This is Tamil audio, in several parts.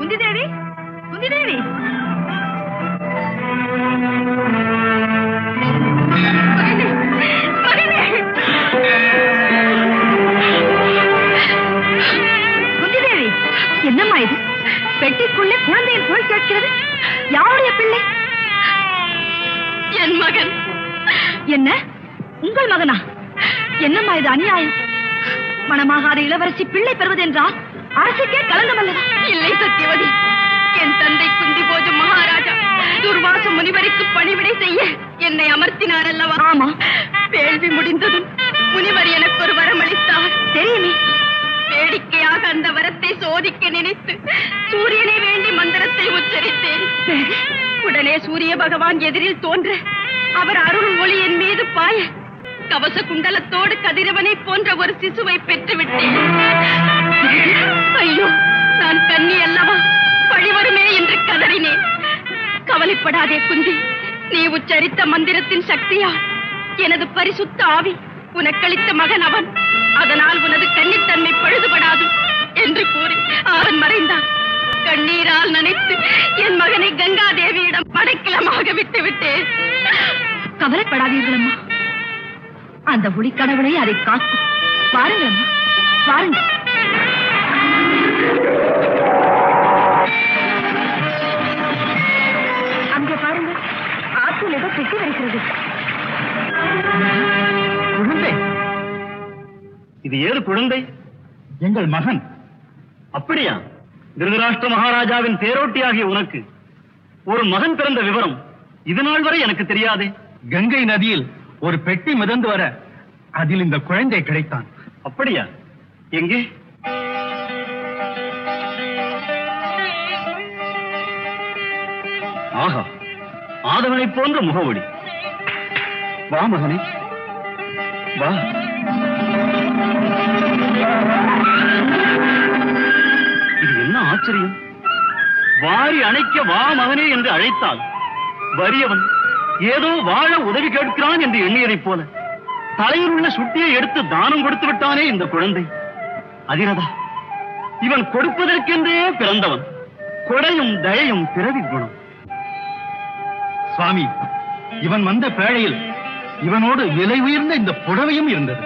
குந்தி தேவி குந்தி தேவி குந்தி தேவி என்னம்மா இது பெட்டிக்குள்ளே குழந்தையின் குரல் கேட்கிறது யாருடைய பிள்ளை என் மகன் என்ன உங்கள் மகனா என்னம்மா இது அநியாயம் மணமாகாத இளவரசி பிள்ளை பெறுவதென்றால் அரசுக்கே களங்கம் அல்லவா இல்லை சத்தியவதி என் தந்தை குந்தி போஜ மகாராஜா துர்வாச முனிவருக்கு பணிவிடை செய்ய என்னை அமர்த்தினார் அல்லவா ஆமா வேள்வி முடிந்ததும் முனிவர் எனக்கு ஒரு வரம் அளித்தார் தெரியுமே வேடிக்கையாக அந்த வரத்தை சோதிக்க நினைத்து சூரியனை வேண்டி மந்திரத்தை உச்சரித்தேன் உடனே சூரிய பகவான் எதிரில் தோன்ற அவர் அருள் ஒளி என் மீது பாய கவச குண்டலத்தோடு கதிரவனை போன்ற ஒரு சிசுவை பெற்று விட்டேன் ஐயோ நான் கன்னி அல்லவா பழிவருமே என்று கதறினேன் கவலைப்படாதே குந்தி நீ உச்சரித்த மந்திரத்தின் சக்தியா எனது பரிசுத்த ஆவி உனக்களித்த மகன் அவன் அதனால் உனது கன்னித்தன்மை பழுதுபடாது என்று கூறி அவன் மறைந்தான் கண்ணீரால் நனைத்து என் மகனை கங்கா தேவியிடம் படைக்கலமாக விட்டு விட்டேன் கவலைப்படாதீர்கள் அம்மா அந்த ஒளி கடவுளை அதை காக்கும் பாருங்கள் அம்மா பாருங்கள் அங்கே பாருங்க ஆற்றில் ஏதோ பெட்டி வருகிறது குழந்தை இது ஏது குழந்தை எங்கள் மகன் அப்படியா திருதராஷ்டிர மகாராஜாவின் தேரோட்டியாகிய உனக்கு ஒரு மகன் பிறந்த விவரம் இது நாள் வரை எனக்கு தெரியாதே கங்கை நதியில் ஒரு பெட்டி மிதந்து வர அதில் இந்த குழந்தை கிடைத்தான் அப்படியா எங்கே ஆஹா ஆதவனை போன்ற முகவொளி வா மகனே வா இது என்ன ஆச்சரியம் வாரி அணைக்க வா மகனே என்று அழைத்தால் வறியவன் ஏதோ வாழ உதவி கேட்கிறான் என்று எண்ணியதைப் போல தலையில் உள்ள சுட்டியை எடுத்து தானம் கொடுத்து விட்டானே இந்த குழந்தை அதிரதா இவன் கொடுப்பதற்கென்றே பிறந்தவன் கொடையும் தயையும் பிறவி குணம் சுவாமி இவன் வந்த பேழையில் இவனோடு விலை உயர்ந்த இந்த புடவையும் இருந்தது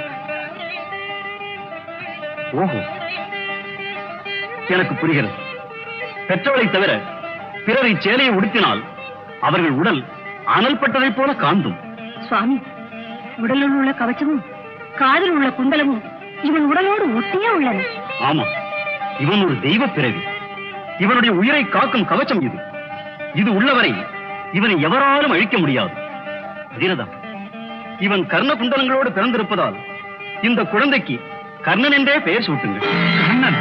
ஓஹோ எனக்கு புரிகிறது பெற்றோரை தவிர பிறரை சேலையை உடுத்தினால் அவர்கள் உடல் அனல் பட்டதைப் போல காந்தும் சுவாமி உடலில் உள்ள கவச்சமும் காதில் உள்ள குண்டலமும் இவன் உடலோடு ஒட்டியே உள்ளன ஆமா இவன் ஒரு தெய்வ பிறவி இவனுடைய உயிரை காக்கும் கவச்சம் இது இது உள்ளவரை இவனை எவராலும் அழிக்க முடியாது அதிரதா இவன் கர்ண குண்டலங்களோடு பிறந்திருப்பதால் இந்த குழந்தைக்கு கர்ணன் என்றே பெயர் சூட்டுங்கள் கர்ணன்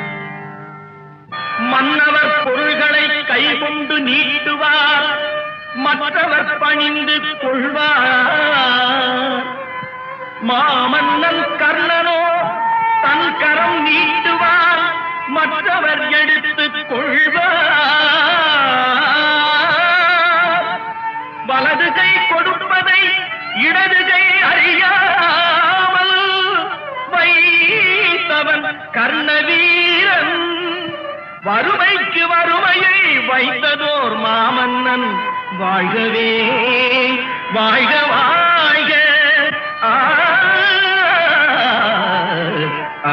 மன்னவர் பொருள்களை கைகொண்டு நீட்டுவார் மற்றவர் பணிந்து கொள்வார் மாமன்னன் கர்ணனோ தன் கரம் நீட்டுவார் மற்றவர் எடுத்துக் கொள்வார் வலது கை கொடுப்பதை இடது கை அறியாமல் வைத்தவன் கர்ணவீரன் வறுமைக்கு வறுமையை வைத்ததோர் மாமன்னன் வாழ்கவே வாழ்க வாழ்க ஆ, ஆ,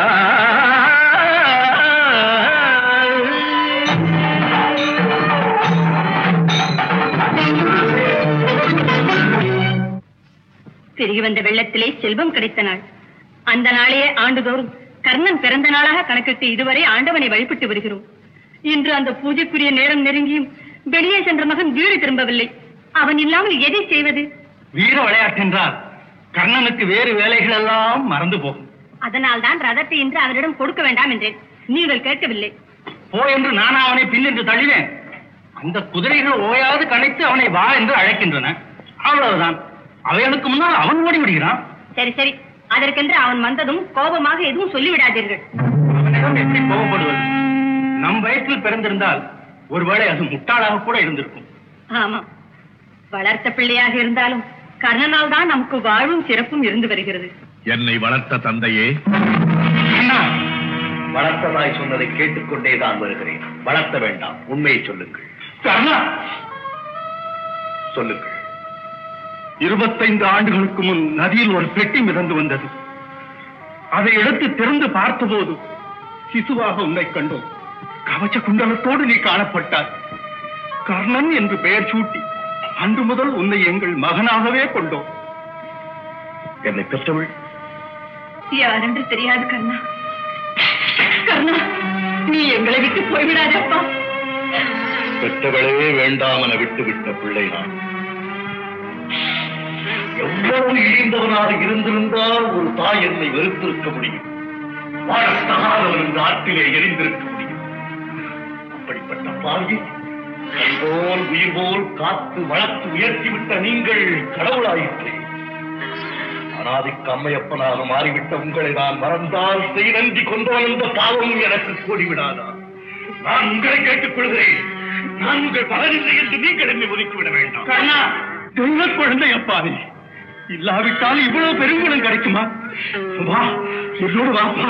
பெருகி வந்த வெள்ளத்திலே செல்வம் கிடைத்த நாள் அந்த நாளையே ஆண்டுதோறும் கர்ணன் பிறந்த நாளாக கணக்கிட்டு இதுவரை ஆண்டவனை வழிபட்டு வருகிறோம் இன்று அந்த பூஜைக்குரிய நேரம் நெருங்கியும் வெளியே சென்ற மகன் வீடு திரும்பவில்லை அவன் இல்லாமல் எதை செய்வது வீர விளையாட்டென்றால் கர்ணனுக்கு வேறு வேலைகள் எல்லாம் மறந்து போகும் அதனால் தான் ரதத்தை இன்று அவரிடம் கொடுக்க வேண்டாம் என்றேன் நீங்கள் கேட்கவில்லை போ என்று நானா அவனை பின்னின்று தள்ளினேன் அந்த குதிரைகள் ஓயாது கணைத்து அவனை வா என்று அழைக்கின்றன அவ்வளவுதான் அவைகளுக்கு முன்னால் அவன் ஓடி விடுகிறான் சரி சரி அதற்கென்று அவன் வந்ததும் கோபமாக எதுவும் சொல்லிவிடாதீர்கள் அவனிடம் எப்படி கோபப்படுவது நம் வயசில் பிறந்திருந்தால் ஒருவேளை அது முட்டாளாக கூட இருந்திருக்கும் ஆமா வளர்த்த பிள்ளையாக இருந்தாலும் கர்ணனால் தான் நமக்கு வாழ்வும் சிறப்பும் இருந்து வருகிறது என்னை வளர்த்த தந்தையே அண்ணா வளர்த்ததாய் சொன்னதை கேட்டுக்கொண்டே தான் வருகிறேன் வளர்த்த வேண்டாம் உண்மையை சொல்லுங்கள் கர்ணா சொல்லுங்கள் இருபத்தைந்து ஆண்டுகளுக்கு முன் நதியில் ஒரு பெட்டி மிதந்து வந்தது அதை எடுத்து திறந்து பார்த்தபோது சிசுவாக உன்னை கண்டோம் கவச்ச குண்டலத்தோடு நீ காணப்பட்டாய் கர்ணன் என்று பெயர் சூட்டி அன்று முதல் உன்னை எங்கள் மகனாகவே கொண்டோம் என்னை பெற்றவள் யாரென்று தெரியாது கர்ணா கர்ணா நீ எங்களை விட்டு போய்விடாதே அப்பா பெற்றவளே வேண்டாமென விட்டுவிட்ட பிள்ளை நான் எவ்வளவு இழிந்தவனாக இருந்திருந்தால் ஒரு தாய் என்னை வெறுத்திருக்க முடியும் வாழத்தகாதவன் இந்த ஆற்றிலே எரிந்திருக்க முடியும் அப்படிப்பட்ட பாவியை போல் உயிர் போல் காத்து வளர்த்து உயர்த்திவிட்ட நீங்கள் கடவுளாயிற்றே அனாதிக்கு அம்மையப்பனாக மாறிவிட்ட உங்களை நான் மறந்தால் செய் நன்றி கொண்டவன் என்ற பாவம் எனக்கு கூடிவிடாதா நான் உங்களை கேட்டுக் கொள்கிறேன் நான் உங்கள் மகனில்லை என்று நீங்கள் என்னை ஒதுக்கிவிட வேண்டாம் கர்ணா தெய்வ குழந்தை அப்பா நீ இல்லாவிட்டால் இவ்வளவு பெருங்குணம் கிடைக்குமா வா என்னோடு வாப்பா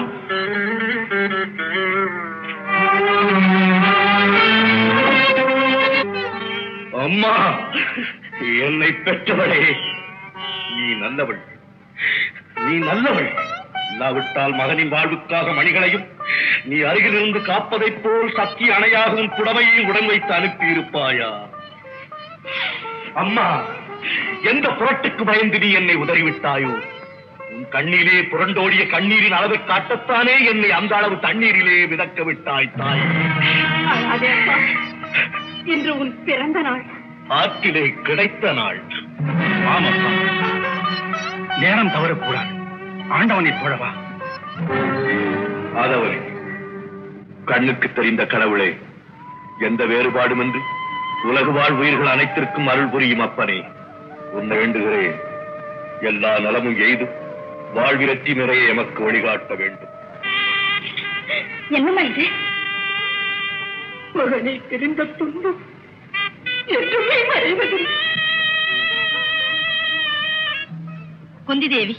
அம்மா என்னை பெற்றவளே நீ நல்லவள் நீ நல்லவள் இல்லாவிட்டால் மகனின் வாழ்வுக்காக மணிகளையும் நீ அருகிலிருந்து காப்பதைப் போல் சக்தி அணையாகவும் புடவையையும் உடன் வைத்து அனுப்பியிருப்பாயா அம்மா எந்த புரட்டுக்கு பயந்து நீ என்னை உதறிவிட்டாயோ உன் கண்ணிலே புரண்டோடிய கண்ணீரின் அளவை காட்டத்தானே என்னை அந்த அளவு தண்ணீரிலே மிதக்க விட்டாய் தாய் அழாதே அப்பா இன்று உன் பிறந்த நாள் ஆற்றிலே கிடைத்த நாள் ஆமாப்பா நேரம் தவறக்கூடாது ஆண்டவனை தொழவா ஆதவனே கண்ணுக்கு தெரிந்த கடவுளே எந்த வேறுபாடுமின்றி உலகு வாழ் உயிர்கள் அனைத்திற்கும் அருள் புரியும் அப்பனே உன்னை வேண்டுகிறேன் எல்லா நலமும் எய்து வாழ்விரட்சி நிறைய எமக்கு வழிகாட்ட வேண்டும் என்னம்மா இது மகனை பிரிந்த துன்பம் என்றுமே மறைவதில்லை குந்தி தேவி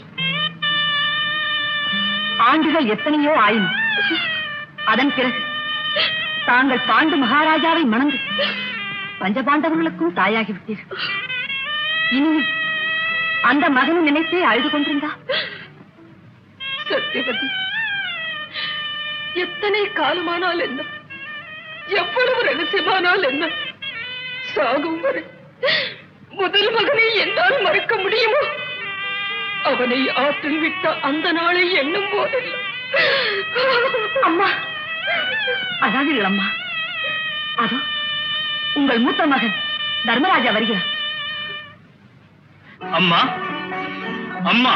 ஆண்டுகள் எத்தனையோ ஆயினும் அதன் பிறகு தாங்கள் பாண்டு மகாராஜாவை மணந்து பஞ்சபாண்டவர்களுக்கும் தாயாகிவிட்டீர்கள் இனியும் அந்த மகனை நினைத்தே அழுது கொண்டிருந்தா சத்தியவதி எத்தனை காலமானால் என்ன எவ்வளவு ரகசியமானால் என்ன சாகும் வரை முதல் மகனை என்னால் மறக்க முடியுமோ அவனை ஆற்றில் விட்ட அந்த நாளை எண்ணும் போதெல்லாம் அம்மா அழாதீர்கள் அம்மா அதோ உங்கள் மூத்த மகன் தர்மராஜா வருகிறார் அம்மா அம்மா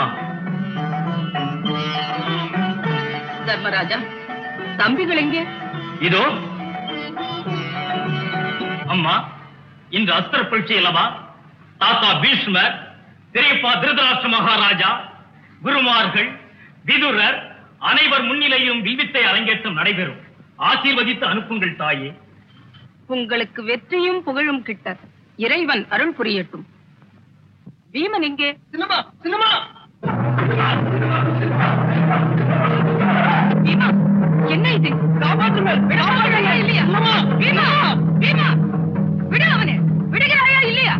தர்மராஜா தம்பிகள் எங்கே இதோ அம்மா இன்று அஸ்திர பரீட்சை அல்லவா தாத்தா பீஷ்மர் பெரியப்பா திருதராஷ்டிர மகாராஜா குருமார்கள் விதுரர் அனைவர் முன்னிலையும் வில்வித்தை அரங்கேற்றம் நடைபெறும் ஆசீர்வதித்து அனுப்புங்கள் தாயே உங்களுக்கு வெற்றியும் புகழும் கிட்ட இறைவன் அருள் புரியட்டும் பீமன் எங்கே சினிமா சினிமா பீமா என்ன இது காப்பாற்றுங்கள் விடாதீர்களா இல்லையா பீமா பீமா விடு அவனை விடுகிறாயா இல்லையா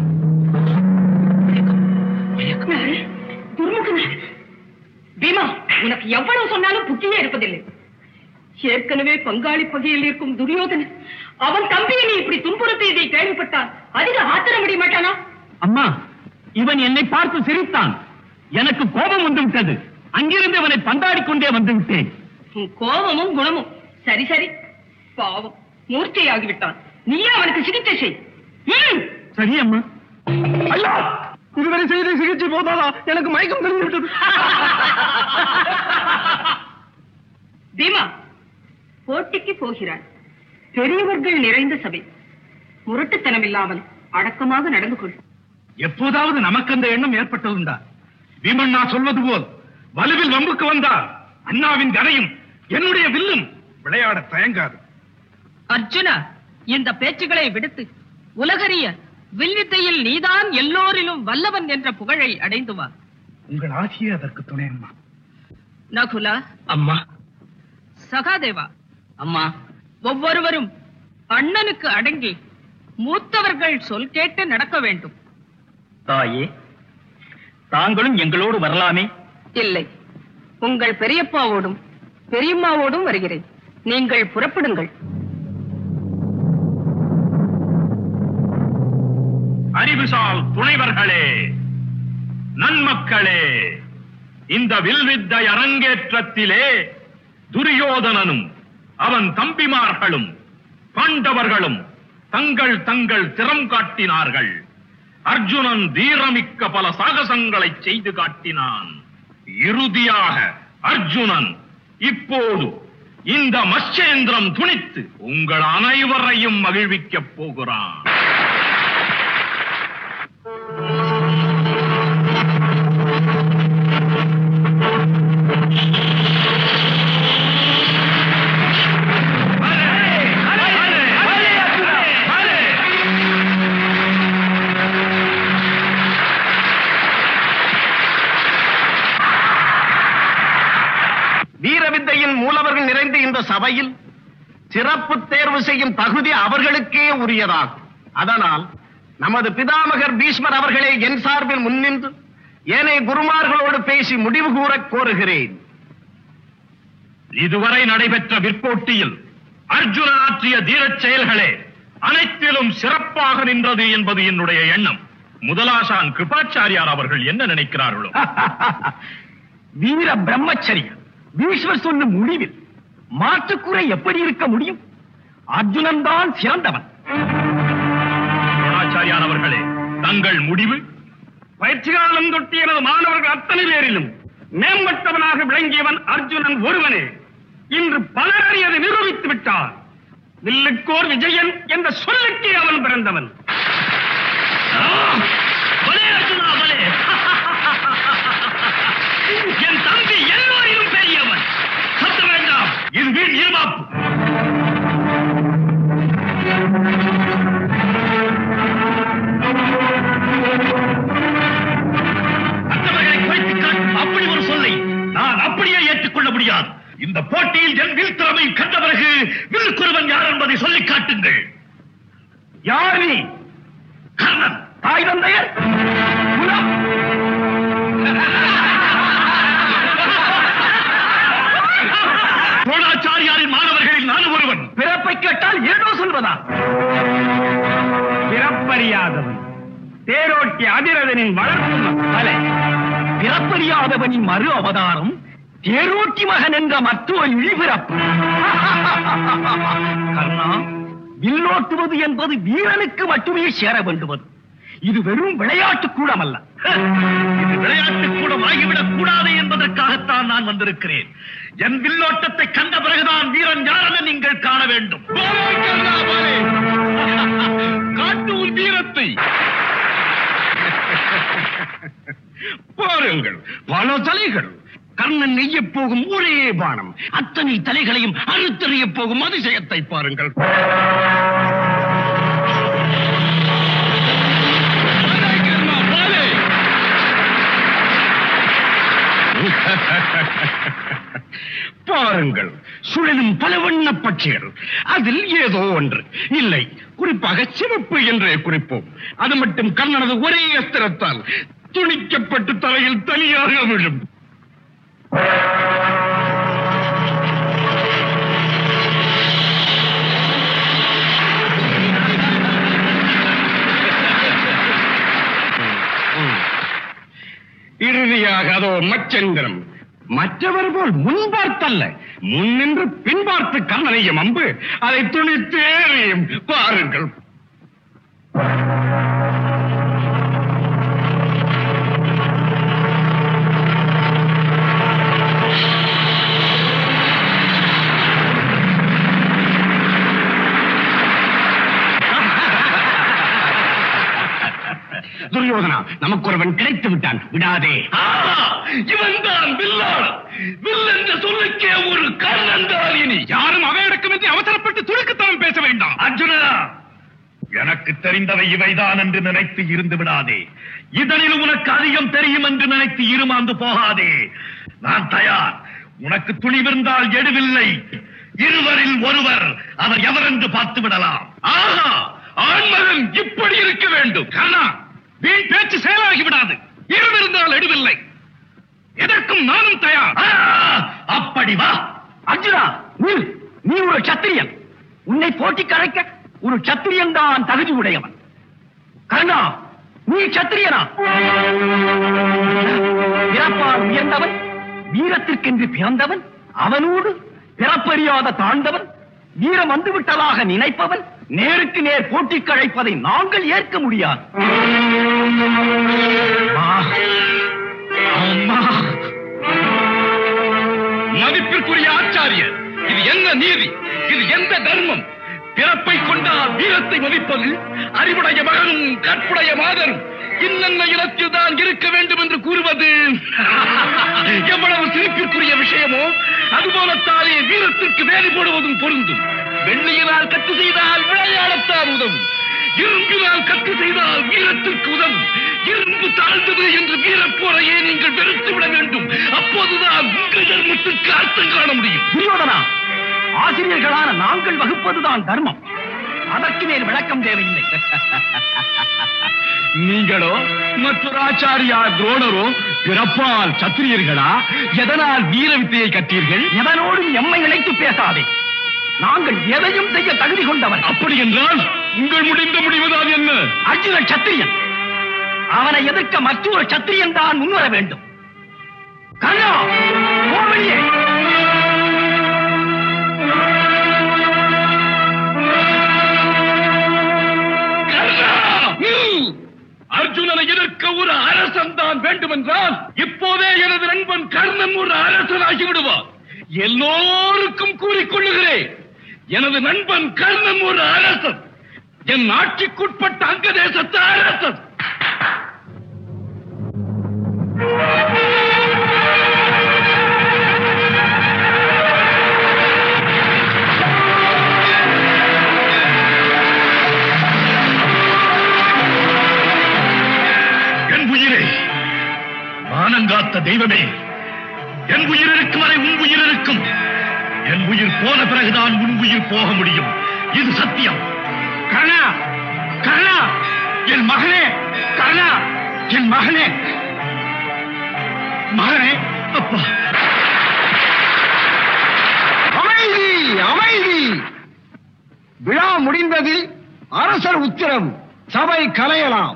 துர்முகன் பீமா உனக்கு எவ்வளவு சொன்னாலும் புத்தியே இருப்பதில்லை ஏற்கனவே பங்காளி பகையில் இருக்கும் துரியோதனன் அவன் தம்பியை நீ இப்படி துன்புறுத்தியதை கேள்விப்பட்டான் அதிக ஆத்திரம் முடிய மாட்டானா அம்மா இவன் என்னை பார்த்து சிரித்தான் எனக்கு கோபம் வந்து விட்டது அங்கிருந்து அவனை பந்தாடிக் கொண்டே வந்து விட்டேன் உன் கோபமும் குணமும் சரி சரி பாவம் மூர்ச்சையாகிவிட்டான் நீயே அவனுக்கு சிகிச்சை செய் ம். சரி அம்மா ஐயா இதுவரை செய்த சிகிச்சை போதாதா எனக்கு மயக்கம் தெரிந்து விட்டது பீமா போட்டிக்கு போகிறாய் பெரியவர்கள் நிறைந்த சபை முரட்டுத்தனம் இல்லாமல் அடக்கமாக நடந்து கொள் எப்போதாவது நமக்கு அந்த எண்ணம் ஏற்பட்டதுண்டா பீமன் நான் சொல்வது போல் வலுவில் வம்புக்கு வந்தால் அண்ணாவின் கதையும் என்னுடைய வில்லும் விளையாட தயங்காது அர்ஜுனா இந்த பேச்சுகளை விடுத்து உலகறிய வில்வித்தையில் நீதான் எல்லோரிலும் வல்லவன் என்ற புகழை அடைந்து வா உங்கள் ஆசியே அதற்கு துணை அம்மா நகுலா அம்மா சகாதேவா அம்மா ஒவ்வொருவரும் அண்ணனுக்கு அடங்கி மூத்தவர்கள் சொல் கேட்டு நடக்க வேண்டும் தாயே தாங்களும் எங்களோடு வரலாமே இல்லை உங்கள் பெரியப்பாவோடும் பெரியம்மாவோடும் வருகிறேன் நீங்கள் புறப்படுங்கள் அறிவுசால் துணைவர்களே நன்மக்களே இந்த வில்வித்தை அரங்கேற்றத்திலே துரியோதனனும் அவன் தம்பிமார்களும் பாண்டவர்களும் தங்கள் தங்கள் திறம் காட்டினார்கள் அர்ஜுனன் தீரமிக்க பல சாகசங்களை செய்து காட்டினான் இறுதியாக அர்ஜுனன் இப்போது இந்த மச்சேந்திரம் துணித்து உங்கள் அனைவரையும் மகிழ்விக்கப் போகிறான் வீரவித்தையின் மூலவர்கள் நிறைந்த இந்த சபையில் சிறப்பு தேர்வு செய்யும் தகுதி அவர்களுக்கே உரியதாகும் அதனால் நமது பிதாமகர் பீஷ்மர் அவர்களே என் சார்பில் முன்னின்று ஏனைய குருமார்களோடு பேசி முடிவு கூறக் கோருகிறேன் இதுவரை நடைபெற்ற விற்போட்டியில் அர்ஜுனன் ஆற்றிய தீரச் செயல்களே அனைத்திலும் சிறப்பாக நின்றது என்பது என்னுடைய எண்ணம் முதலாசான் கிருபாச்சாரியார் அவர்கள் என்ன நினைக்கிறார்களோ வீர பிரம்மச்சரியம் பீஷ்மர் சொன்ன முடிவில் மாற்றுக்குறை எப்படி இருக்க முடியும் அர்ஜுனன் தான் சிறந்தவன் துரோணாச்சாரியார் அவர்களே தங்கள் முடிவு பயிற்சி காலம் தொட்டி எனது மாணவர்கள் அத்தனை பேரிலும் மேம்பட்டவனாக விளங்கியவன் அர்ஜுனன் ஒருவனே இன்று பலர் அறியதை நிரூபித்து விட்டார் வில்லுக்கோர் விஜயன் என்ற சொல்லுக்கே அவன் பிறந்தவன் பலே அர்ஜுனா பலே என் தம்பி எல்லோரிலும் பெரியவன் சத்த வேண்டாம் இது வீண் இருமாப்பு மற்றவர்களை குறைத்து காட்டும் அப்படி ஒரு சொல்லை நான் அப்படியே ஏற்றுக்கொள்ள முடியாது இந்த போட்டியில் என் வில் திறமை கண்ட பிறகு வில்லுக்குருவன் யார் என்பதை சொல்லிக் காட்டுங்கள் யார் நீ கர்ணன் தாய் தந்தையர் குலம் துரோணாச்சாரியாரின் மாணவர்களில் நான் ஒருவன் பிறப்பை கேட்டால் ஏதோ சொல்வதா பிறப்பறியாதவன் தேரோட்டி அதிரதனின் வளர்ப்பு மலை பிறப்பறியாதவனின் மறு அவதாரம் தேரோட்டி மகன் என்ற மற்றொரு இழிபிறப்பு கர்ணா வில்லோட்டுவது என்பது வீரனுக்கு மட்டுமே சேர வேண்டுவது இது வெறும் விளையாட்டு கூடமல்ல இது விளையாட்டு கூட ஆகிவிடக் கூடாது என்பதற்காகத்தான் நான் வந்திருக்கிறேன் என் வில்லோட்டத்தை கண்ட பிறகுதான் வீரன் யாரென நீங்கள் காண வேண்டும் காட்டு உன் வீரத்தை பாருங்கள் பல தலைகள் கர்ணன் நெய்யப் போகும் ஒரே பானம் அத்தனை தலைகளையும் அறுத்தறியப் போகும் அதிசயத்தை பாருங்கள் பாருங்கள் சுழலும் பல வண்ண பட்சிகள் அதில் ஏதோ ஒன்று இல்லை குறிப்பாக சிவப்பு என்றே குறிப்போம் அது மட்டும் கர்ணனது ஒரே அஸ்திரத்தால் துணிக்கப்பட்டு தலையில் தனியாக விழும் இறுதியாக அதோ மச்சந்திரம் மற்றவர் போல் முன்பார்த்தல்ல முன்னின்று பின்பார்த்து கண்ணனையும் அம்பு அதை துணித்தேறியும் பாருங்கள் துரியோதனா நமக்கு ஒருவன் கிடைத்து விட்டான் விடாதே இவன் தான் வில்லாளன் வில் என்ற சொல்லுக்கே ஒரு கர்ணன் தான் இனி யாரும் அவையடக்கமின்றி அவசரப்பட்டு துடுக்குத்தனம் பேச வேண்டாம் அர்ஜுனா எனக்கு தெரிந்தவை இவைதான் என்று நினைத்து இருந்து விடாதே இதனில் உனக்கு அதிகம் தெரியும் என்று நினைத்து இருமாந்து போகாதே நான் தயார் உனக்கு துணிவிருந்தால் எடுவில்லை இருவரில் ஒருவர் அவர் எவர் என்று பார்த்து விடலாம் ஆஹா ஆண்மகன் இப்படி இருக்க வேண்டும் கண்ணா வீண் பேச்சு செயலாகி விடாது இருவிருந்தால் எடுவில்லை எதற்கும் நானும் தயார் அப்படி வா அர்ஜுனா நீ நீ ஒரு சத்திரியன் உன்னை போட்டி கலைக்க ஒரு சத்திரியன் தான் தகுதி உடையவன் கர்ணா நீ சத்திரியனா பிறப்பால் உயர்ந்தவன் வீரத்திற்கென்று பிறந்தவன் அவனோடு பிறப்பறியாத தாழ்ந்தவன் வீரம் வந்துவிட்டதாக நினைப்பவன் நேருக்கு நேர் போட்டி கழைப்பதை நாங்கள் ஏற்க முடியாது அம்மா மதிப்பிற்குரிய ஆச்சாரியர் இது என்ன நீதி இது எந்த தர்மம் பிறப்பை கொண்டால் வீரத்தை மதிப்பது அறிவுடைய மகனும் கற்புடைய மாதரும் இன்னென்ன இடத்தில் தான் இருக்க வேண்டும் என்று கூறுவது எவ்வளவு சிரிப்பிற்குரிய விஷயமோ அதுபோலத்தானே வீரத்திற்கு வேலை போடுவதும் பொருந்தும் வெள்ளியினால் கட்டு செய்தால் விளையாடத்தான் உதவும் இரும்பினால் கட்டு செய்தால் வீரத்திற்கு உதவும் இரும்பு தாழ்ந்தது என்று வீரப்போரையே நீங்கள் வெறுத்து விட வேண்டும் அப்போதுதான் உங்கள் தர்மத்திற்கு அர்த்தம் காண முடியும் துரியோதனா ஆசிரியர்களான நாங்கள் வகுப்பதுதான் தர்மம் அதற்கு மேல் விளக்கம் தேவையில்லை நீங்களோ மற்றொரு ஆச்சாரியா துரோணரோ பிறப்பால் சத்திரியர்களா எதனால் வீர வித்தையை கற்றீர்கள் எவனோடும் எம்மை இணைத்து பேசாதே நாங்கள் எதையும் செய்ய தகுதி கொண்டவன் அப்படி என்றால் உங்கள் முடிந்த முடிவுதான் என்ன அர்ஜுன சத்திரியன் அவனை எதிர்க்க மற்றொரு சத்திரியன் தான் முன்வர வேண்டும் கண்ணா போ வெளியே. கர்ணா! ம்! அர்ஜுனனை எதிர்க்க ஒரு அரசன் தான் வேண்டுமென்றால் இப்போதே எனது நண்பன் கர்ணன் ஒரு அரசனாகி விடுவார் எல்லோருக்கும் கூறிக்கொள்ளுகிறேன் எனது நண்பன் கர்ணன் ஒரு அரசன் என் ஆட்சிக்குட்பட்ட அங்க தேசத்து அரசன் என் உயிரே மானங்காத்த தெய்வமே என் உயிர் இருக்கும் வரை உன் உயிர் இருக்கும் என் உயிர் போன பிறகுதான் உன் உயிர் போக முடியும் இது சத்தியம் கர்ணா கர்ணா என் மகனே கர்ணா என் மகனே மகனே அப்பா அமைதி அமைதி விழா முடிந்தது அரசர் உத்தரவு சபை கலையலாம்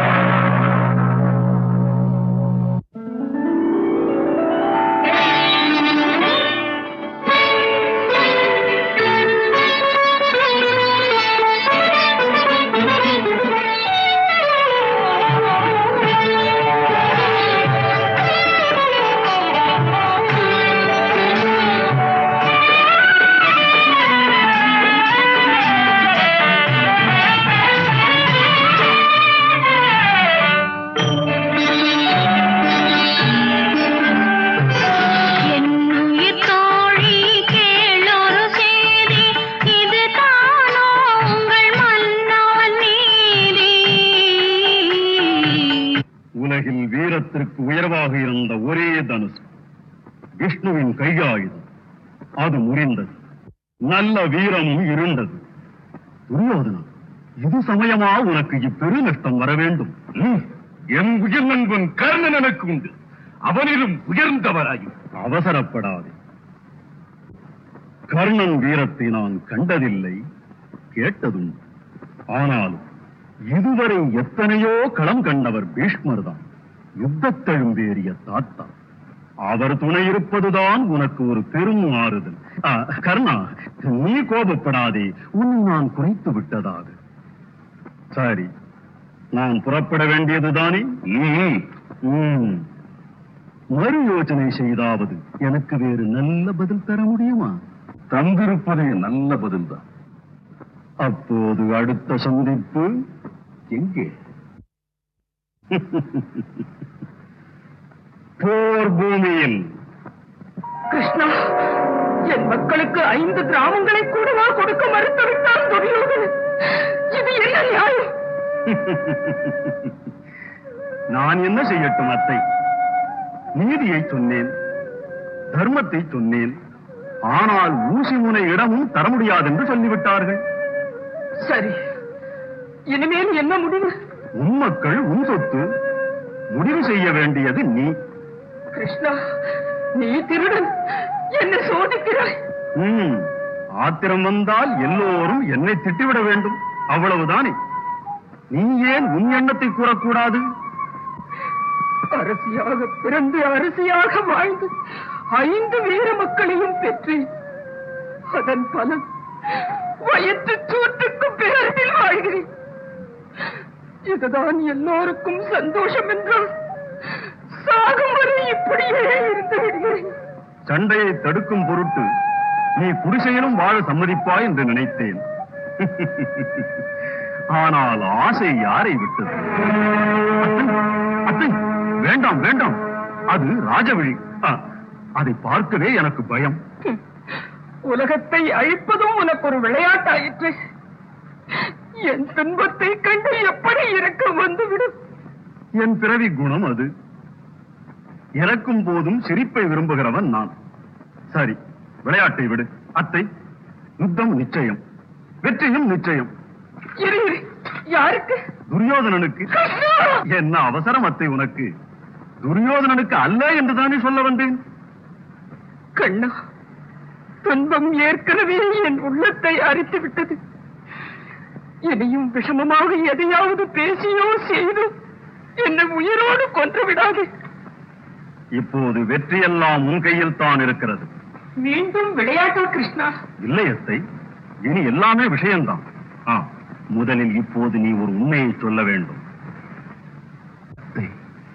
என் உயிர் தோழி கேளொரு செய்தி இது தானோ உங்கள் மன்னவன் நீதி உலகில் வீரத்திற்கு உயர்வாக இருந்த ஒரே தனுசு விஷ்ணுவின் கையாயுதம் அது முறிந்தது நல்ல வீரமும் இருண்டது துரியோதனா இது சமயமா உனக்கு இப்பெரு நஷ்டம் வர வேண்டும் என் உயிர் நண்பன் கர்ணன் எனக்கு உண்டு அவனிலும் உயர்ந்தவராயும் அவசரப்படாதே கர்ணன் வீரத்தை நான் கண்டதில்லை கேட்டதும் ஆனாலும் இதுவரை எத்தனையோ களம் கண்டவர் பீஷ்மர் தான் யுத்தத்தெழும்பேறிய தாத்தா அவர் துணை இருப்பதுதான் உனக்கு ஒரு பெரும் ஆறுதல் ஆ, கர்ணா நீ கோபப்படாதே உன்னை நான் குறைத்து விட்டதாக சரி நான் புறப்பட வேண்டியதுதானே ம். மறு யோசனை செய்தாவது எனக்கு வேறு நல்ல பதில் தர முடியுமா தந்திருப்பதே நல்ல பதில்தான் அப்போது அடுத்த சந்திப்பு எங்கே போர் பூமியில் கிருஷ்ணா என் மக்களுக்கு ஐந்து கிராமங்களை கூடவா கொடுக்க மறுத்து விட்டான் துரியோதனன் இது என்ன நியாயம் நான் என்ன செய்யட்டும் அத்தை நீதியை சொன்னேன் தர்மத்தை சொன்னேன் ஆனால் ஊசி முனை இடமும் தர முடியாது என்று சொல்லிவிட்டார்கள் சரி இனிமேல் என்ன முடிவு உன் மக்கள் உன் சொத்து முடிவு செய்ய வேண்டியது நீ கிருஷ்ணா நீ திருடன் என்னை சோதிக்கிறாய் ம், ஆத்திரம் வந்தால் எல்லோரும் என்னை திட்டிவிட வேண்டும் அவ்வளவுதானே நீ ஏன் உன் எண்ணத்தை கூறக்கூடாது அரசியாக பிறந்து அரசியாக வாழ்ந்து ஐந்து வீர மக்களையும் பெற்றேன் அதன் பலன் வயிற்று சூட்டுக்கு பேரில் வாழ்கிறேன் இதுதான் எல்லோருக்கும் சந்தோஷம் என்றால் சாகும் வரை இப்படியே இருந்து விடுகிறேன் சண்டையை தடுக்கும் பொருட்டு நீ குடிசையிலும் வாழ சம்மதிப்பாய் என்று நினைத்தேன் ஆனால் ஆசை யாரை விட்டது அத்தை, அத்தை, வேண்டாம் வேண்டாம் அது ராஜவழி ஆ, அதை பார்க்கவே எனக்கு பயம் உலகத்தை அழிப்பதும் உனக்கு ஒரு விளையாட்டாயிற்று என் துன்பத்தை கண்டு எப்படி இருக்க வந்துவிடும் என் பிறவி குணம் அது இறக்கும் போதும் சிரிப்பை விரும்புகிறவன் நான் சரி விளையாட்டை விடு அத்தை யுத்தம் நிச்சயம் வெற்றியும் நிச்சயம் இரு இரு. யாருக்கு துரியோதனனுக்கு என்ன அவசரம் அத்தை உனக்கு துரியோதனனுக்கு அல்ல என்றுதானே சொல்ல வந்தேன் கண்ணா துன்பம் ஏற்கனவே என் உள்ளத்தை அரித்து விட்டது இனியும் விஷமமாக எதையாவது பேசியோ செய்தோ என்னை உயிரோடு கொன்று விடாது இப்போது வெற்றியெல்லாம் உன் கையில் தான் இருக்கிறது மீண்டும் விளையாட்டா கிருஷ்ணா இல்லை அத்தை இனி எல்லாமே விஷயம்தான் ஆ, முதலில் இப்போது நீ ஒரு உண்மையை சொல்ல வேண்டும் அத்தை,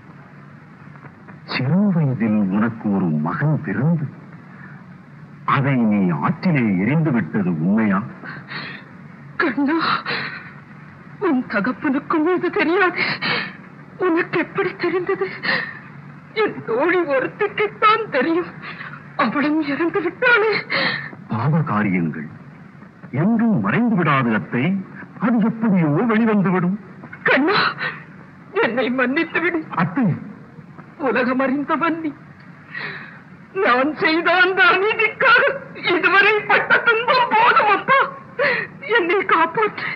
சிறு வயதில் உனக்கு ஒரு மகன் பிறந்து அதை நீ ஆற்றிலே எரிந்து விட்டது உண்மையா கண்ணா உன் தகப்பனுக்கும் இது தெரியாது உனக்கு எப்படி தெரிந்தது என் தோழி ஒருத்திக்குத்தான் தெரியும் அவளும் இறந்து விட்டாளே பாவ காரியங்கள் என்றும் மறைந்து விடாது அத்தை அது எப்படியோ வெளிவந்துவிடும் கண்ணா என்னை மன்னித்து விடு அத்தை உலகம் அறிந்தவன் நீ நான் செய்த அந்த அநீதிக்காக இதுவரை பட்ட துன்பம் போதும் அப்பா என்னை காப்பாற்று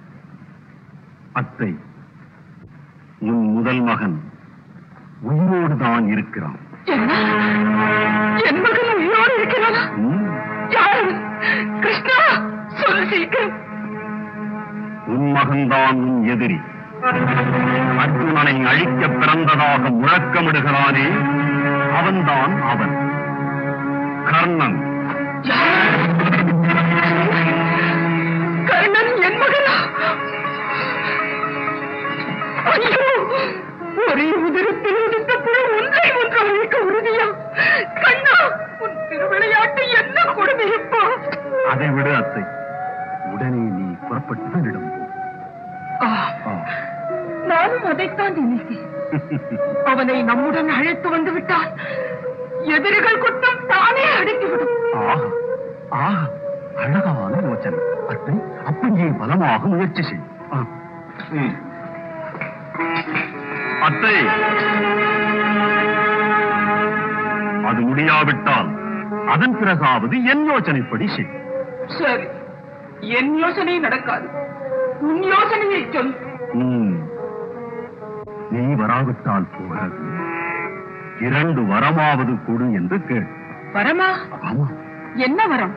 அத்தை உன் முதல் மகன் உயிரோடு தான் இருக்கிறான் என்ன என் மகன் உயிரோடு இருக்கிறானா ம், யாரு கிருஷ்ணா சொல்லு சீக்கிரம் உன் மகன்தான் உன் எதிரி அர்ஜுனனை அழிக்க பிறந்ததாக முழக்கமிடுகிறானே அவன்தான் அவன் கர்ணன் கர்ணன் என் மகனா ஐயோ ஒரே உதிரத்தில் உதித்த புழு ஒன்றை ஒன்று அழைக்க உறுதியா கண்ணா உன் திருவிளையாட்டு என்ன கொடுமையப்பா அதை விடு அத்தை உடனே நீ புறப்பட்டு தன்னிடம் போ ஆ, ஆ. நானும் அதைத்தான் நினைத்தேன் அவனை நம்முடன் அழைத்து வந்து விட்டால் எதிரிகள் குற்றம் தானே அடங்கிவிடும் ஆஹா ஆஹா அழகான யோசனை அத்தை அப்படியே பலமாக முயற்சி செய் ஆ. ம். அத்தை அது முடியாவிட்டால் அதன் பிறகாவது என் யோசனைப்படி செய் சரி என் யோசனை நடக்காது உன் யோசனையை சொல் ம். நீ வராவிட்டால் போகிறது இரண்டு வரமாவது கொடு என்று கேள் வரமா ஆமா என்ன வரம்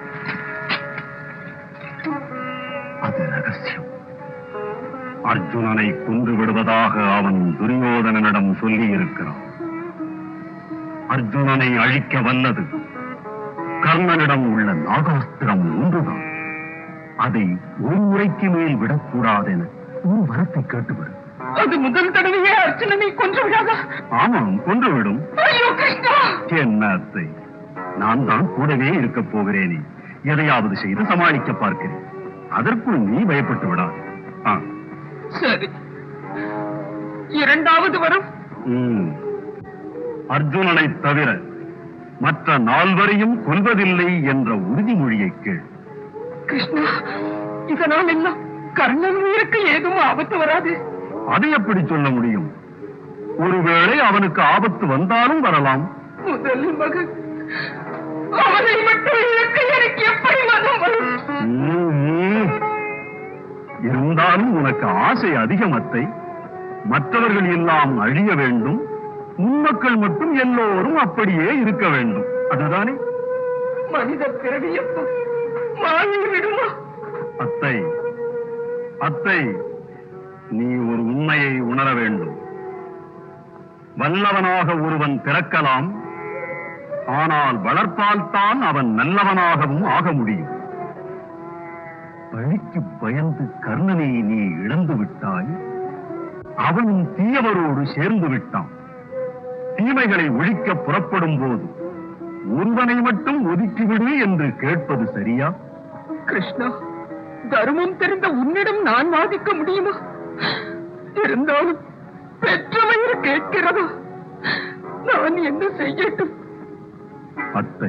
அது ரகசியம் அர்ஜுனனை கொன்று விடுவதாக அவன் துரியோதனனிடம் சொல்லி இருக்கிறான் அர்ஜுனனை அழிக்க வல்லது கர்ணனிடம் உள்ள நாகாஸ்திரம் ஒன்றுதான் அதை ஒரு முறைக்கு மேல் விடக்கூடாதென உன் வரத்தை கேட்டுவிடு அது முதல் தடவையே அர்ச்சனனை கொன்று விடாதா ஆமாம் கொன்றுவிடும் ஐயோ கிருஷ்ணா என்ன அத்தை நான் தான் கூடவே இருக்கப் போகிறேனே எதையாவது செய்து சமாளிக்க பார்க்கிறேன் அதற்குள் நீ பயப்பட்டு விடாது ஆ சரி இரண்டாவது வரம் ம். அர்ஜுனனை தவிர மற்ற நால்வரையும் கொல்வதில்லை என்ற உறுதிமொழியை கேள் கிருஷ்ணா இதனால் எல்லாம் கர்ணன் உயிருக்கு ஏதும் ஆபத்து வராது அது எப்படி சொல்ல முடியும் ஒருவேளை அவனுக்கு ஆபத்து வந்தாலும் வரலாம் முதல் மகன் அவனை மட்டும் இழக்க எனக்கு எப்படி மனம் வரும் ம்ம். இருந்தாலும் உனக்கு ஆசை அதிகம் அத்தை மற்றவர்கள் எல்லாம் அழிய வேண்டும் உன்மக்கள் மட்டும் எல்லோரும் அப்படியே இருக்க வேண்டும் அதுதானே மனித பிறவியப்ப மாறி விடுமா அத்தை அத்தை நீ ஒரு உண்மையை உணர வேண்டும் வல்லவனாக ஒருவன் பிறக்கலாம் ஆனால் வளர்ப்பால் தான் அவன் நல்லவனாகவும் ஆக முடியும் பழிக்கு பயந்து கர்ணனை நீ இழந்து விட்டாய் அவனும் தீயவரோடு சேர்ந்து விட்டான் தீமைகளை ஒழிக்க புறப்படும் போது ஒருவனை மட்டும் ஒதுக்கிவிடு என்று கேட்பது சரியா கிருஷ்ணா தர்மம் தெரிந்த உன்னிடம் நான் வாதிக்க முடியுமா இருந்தாலும் பெற்ற வயிறு கேட்கிறதா நான் என்ன செய்யட்டும் அத்தை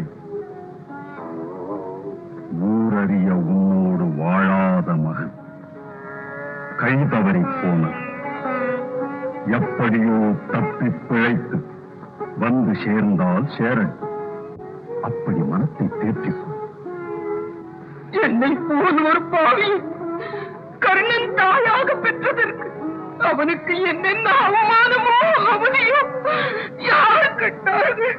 ஊரறிய உன்னோடு வாழாத மகன் கை தவறி போனது எப்படியோ தப்பி பிழைத்து வந்து சேர்ந்தால் சேரட்டும் அப்படி மனத்தை தேற்றிக்கொள் என்னை போல் ஒரு பாவி கர்ணன் தாயாக பெற்றதற்கு அவனுக்கு என்னென்ன அவமானமோ அவனையோ யார் கட்டார்கள்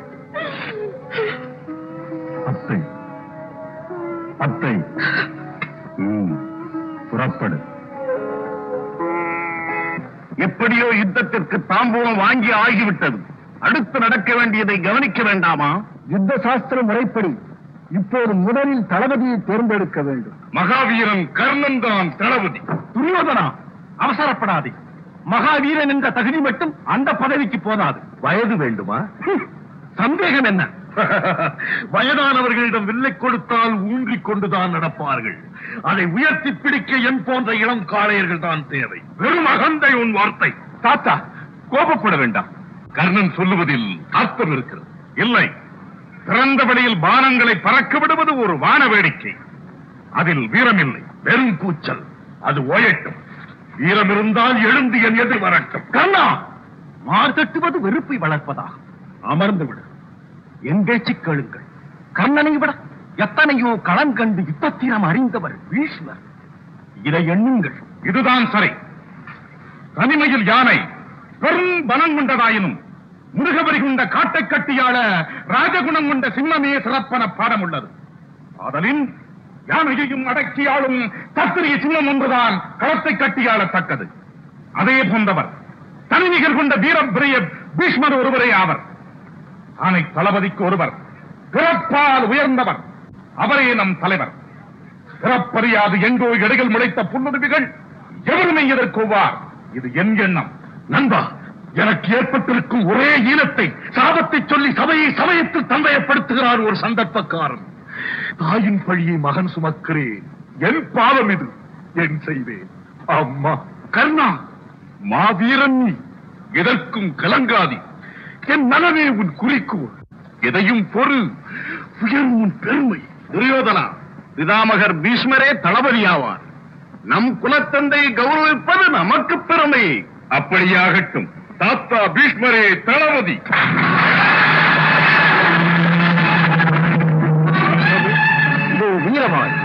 அத்தை அத்தை ம், புறப்படு எப்படியோ யுத்தத்திற்கு தாம்பூலம் வாங்கி ஆகிவிட்டது அடுத்து நடக்க வேண்டியதை கவனிக்க வேண்டாமா யுத்த சாஸ்திர முறைப்படி இப்போது முதலில் தளபதியை தேர்ந்தெடுக்க வேண்டும் மகாவீரன் கர்ணன் தான் தளபதி துரியோதனா அவசரப்படாதே மகாவீரன் என்ற தகுதி மட்டும் அந்த பதவிக்கு போதாது வயது வேண்டுமா சந்தேகம் என்ன வயதானவர்களிடம் வில்லை கொடுத்தால் ஊன்றிக் கொண்டுதான் நடப்பார்கள் அதை உயர்த்தி பிடிக்க என் போன்ற இளம் காளையர்கள் தான் தேவை வெறும் அகந்தை உன் வார்த்தை தாத்தா கோபப்பட வேண்டாம் கர்ணன் சொல்லுவதில் அர்த்தம் இருக்கிறது இல்லை திறந்த வெளியில் பானங்களை பறக்க விடுவது ஒரு வான வேடிக்கை அதில் வீரமில்லை வெறும் கூச்சல் அது ஓயட்டும் வீரம் இருந்தால் எழுந்து என் எதிர் வரட்டும் கண்ணா மார்தட்டுவது வெறுப்பை வளர்ப்பதா அமர்ந்து விடு என் பேச்சு கேளுங்கள் கர்ணனை விட எத்தனையோ களங்கண்டு யுத்தத்தீரம் அறிந்தவர் பீஷ்மர் இதை எண்ணுங்கள் இதுதான் சரி தனிமையில் யானை பெரும் பலம் கொண்டதாயினும் முருகவரி கொண்ட காட்டை கட்டியாள ராஜகுணம் கொண்ட சிம்மமே சிறப்பன பாடம் உள்ளது ஆதலின் யானையையும் அடக்கியாளும் தத்திரிய சின்னம் ஒன்றுதான் களத்தை கட்டியாளத்தக்கது அதே போன்றவர் தனிநிகர் கொண்ட வீரப்பிரிய பீஷ்மர் ஒருவரே ஆவர் ஆனை தளபதிக்கு ஒருவர் பிறப்பால் உயர்ந்தவர் அவரே நம் தலைவர் பிறப்பறியாது எங்கோ இடையில் முளைத்த புன்னுருவிகள் எவருமே எதிர்கொள்வார் இது என் எண்ணம் நண்பா எனக்கு ஏற்பட்டிருக்கும் ஒரே ஈனத்தை சாபத்தை சொல்லி சபையை சமயத்தில் தந்தையப்படுத்துகிறார் ஒரு சந்தர்ப்பக்காரன் தாயின் பழியை மகன் சுமக்கிறேன் என் பாவம் இது என் செய்வேன் அம்மா கர்ணா மாவீரன் நீ எதற்கும் கலங்காதி என் நலவே உன் குறிக்கோள் எதையும் பொறு உயர் உன் பெருமை துரியோதனா பிதாமகர் பீஷ்மரே தளபதியாவார் நம் குலத்தந்தை கௌரவிப்பது நமக்கு பெருமை அப்படியாகட்டும் தாத்தா பீஷ்மரே தளபதி இது வீரமாய்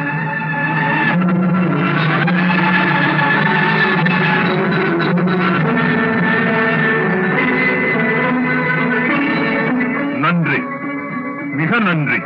நன்றி மிக நன்றி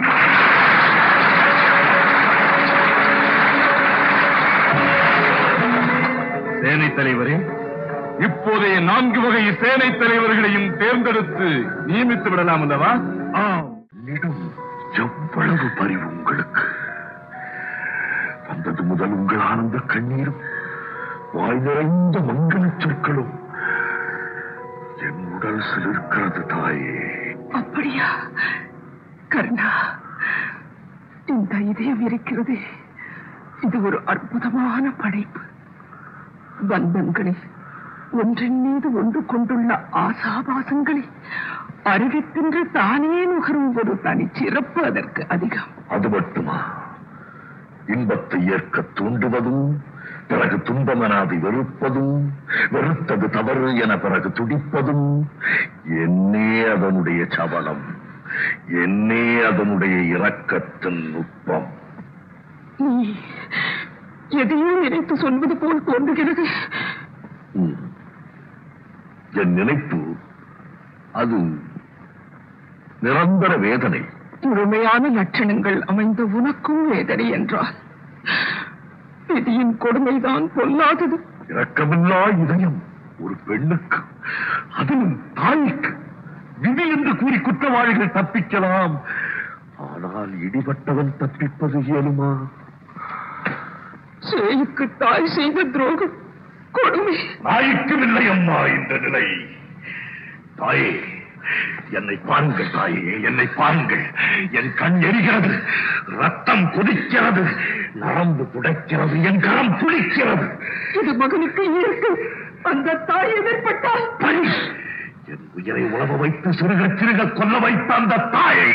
சேனை தலைவரே இப்போதைய நான்கு வகை சேனை தலைவர்களையும் தேர்ந்தெடுத்து நியமித்து விடலாம் அல்லவா ஆம் எவ்வளவு பரிவு உங்களுக்கு வந்தது முதல் உங்கள் ஆனந்த கண்ணீரும் வாய் நிறைந்த மங்கள சொற்களும் என் உடல் சிலிர்க்கிறது தாயே அப்படியா கர்ணா இந்த இதயம் இருக்கிறது இது ஒரு அற்புதமான படைப்பு பந்தங்களை ஒன்றின் மீது ஒன்று கொண்டுள்ள ஆசாபாசங்களை அறிவித்தின்று தானே நுகரும் ஒரு தனிச்சிறப்பு அதற்கு அதிகம் அது மட்டுமா இன்பத்தை ஏற்க தூண்டுவதும் பிறகு துன்பமென அதை வெறுப்பதும் வெறுத்தது தவறு என பிறகு துடிப்பதும் என்னே அதனுடைய சபலம் என்னே அதனுடைய இரக்கத்தின் நுட்பம் நீ எதையோ நினைத்து சொல்வது போல் தோன்றுகிறது ம். என் நினைப்பு அது நிரந்தர வேதனை முழுமையான லட்சணங்கள் அமைந்த உனக்கும் வேதனை என்றால் விதியின் கொடுமைதான் பொல்லாதது இரக்கமில்லா இதயம் ஒரு பெண்ணுக்கு அதுவும் தாய்க்கு விதி என்று கூறி குற்றவாளிகள் தப்பிக்கலாம் ஆனால் இடிபட்டவன் தப்பிப்பது இயலுமா சேய்க்கு தாய் செய்த துரோகம் கொடுமை தாய்க்கும் இல்லை அம்மா இந்த நிலை தாயே என்னை பாருங்கள் தாயே என்னை பாருங்கள் என் கண் எரிகிறது ரத்தம் கொதிக்கிறது நரம்பு துடைக்கிறது என் கரம் துடிக்கிறது இது மகனுக்கு இயற்கை அந்த தாய் எதிர்பட்டால் பழி என் உயிரை உழவ வைத்து சிறுக சிறுக கொல்ல வைத்த அந்த தாயை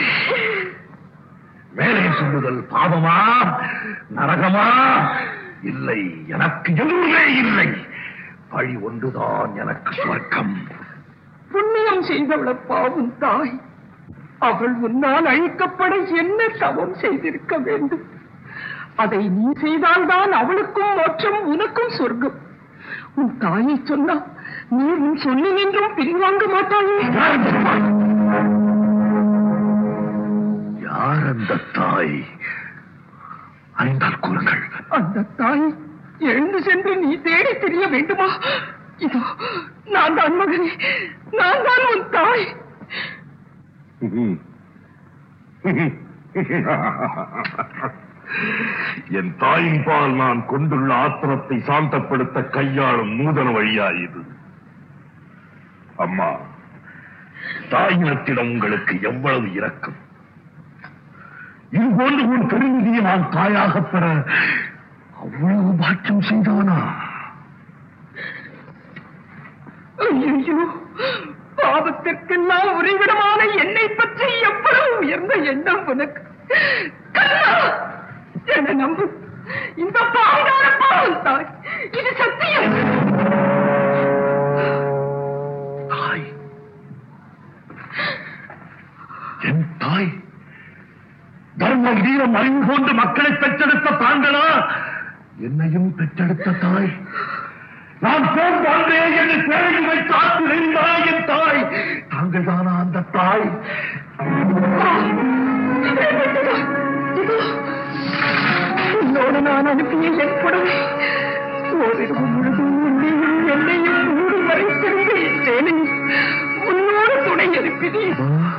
மேலே சொல்லுதல் பாவமா நரகமா இல்லை எனக்கு எதுவுமே இல்லை பழி ஒன்றுதான் எனக்கு சொர்க்கம் புண்ணியம் செய்தவள பாவம் தாய் அவள் உன்னால் அழிக்கப்பட என்ன தவம் செய்திருக்க வேண்டும் அதை நீ செய்தால்தான் அவளுக்கும் மோட்சம் உனக்கும் சொர்க்கம் உன் தாயை சொன்னா நீ உன் சொல்லி நின்றும் பிரிவாங்க மாட்டாயே யார் அந்த தாய்? யார் அந்த தாய் அறிந்தால் கூறுங்கள் அந்த தாய் எழுந்து சென்று நீ தேடி தெரிய வேண்டுமா இதோ நான் தான் மகனே நான் தான் உன் தாய் என் தாயின் பால் நான் கொண்டுள்ள ஆத்திரத்தை சாந்தப்படுத்த கையாளும் நூதன வழியா இது அம்மா தாயினத்திடம் உங்களுக்கு எவ்வளவு இரக்கம் இது போன்று உன் பெருநிதியை நான் தாயாக பெற அவ்வளவு பாக்கியம் செய்தானா ஐயோ பாவத்திற்கெல்லாம் உறைவிடமான என்னை பற்றி எவ்வளவு உயர்ந்த எண்ணம் உனக்கு கண்ணா என்னை நம்பு இந்த பாவனான பாவம் தாய் இது சத்தியம் தாய் என் தாய் தர்மம் வீரம் அறிவு கொண்டு மக்களை பெற்றெடுத்த தாங்களா என்னையும் பெற்றெடுத்த தாய் நான் போன் வாழ்ந்தே என்னை பேரையில் வைத்து ஆற்றிருந்தாய் என் தாய் தாங்கள் தானா அந்த தாய் உன்னோடு நான் அனுப்பிய என் புடவை ஓரிரவு முழுதும் உன்னையும் என்னையும் மூடி மறைத்திருந்த என் சேனை உன்னோடு துணை அனுப்பினேன்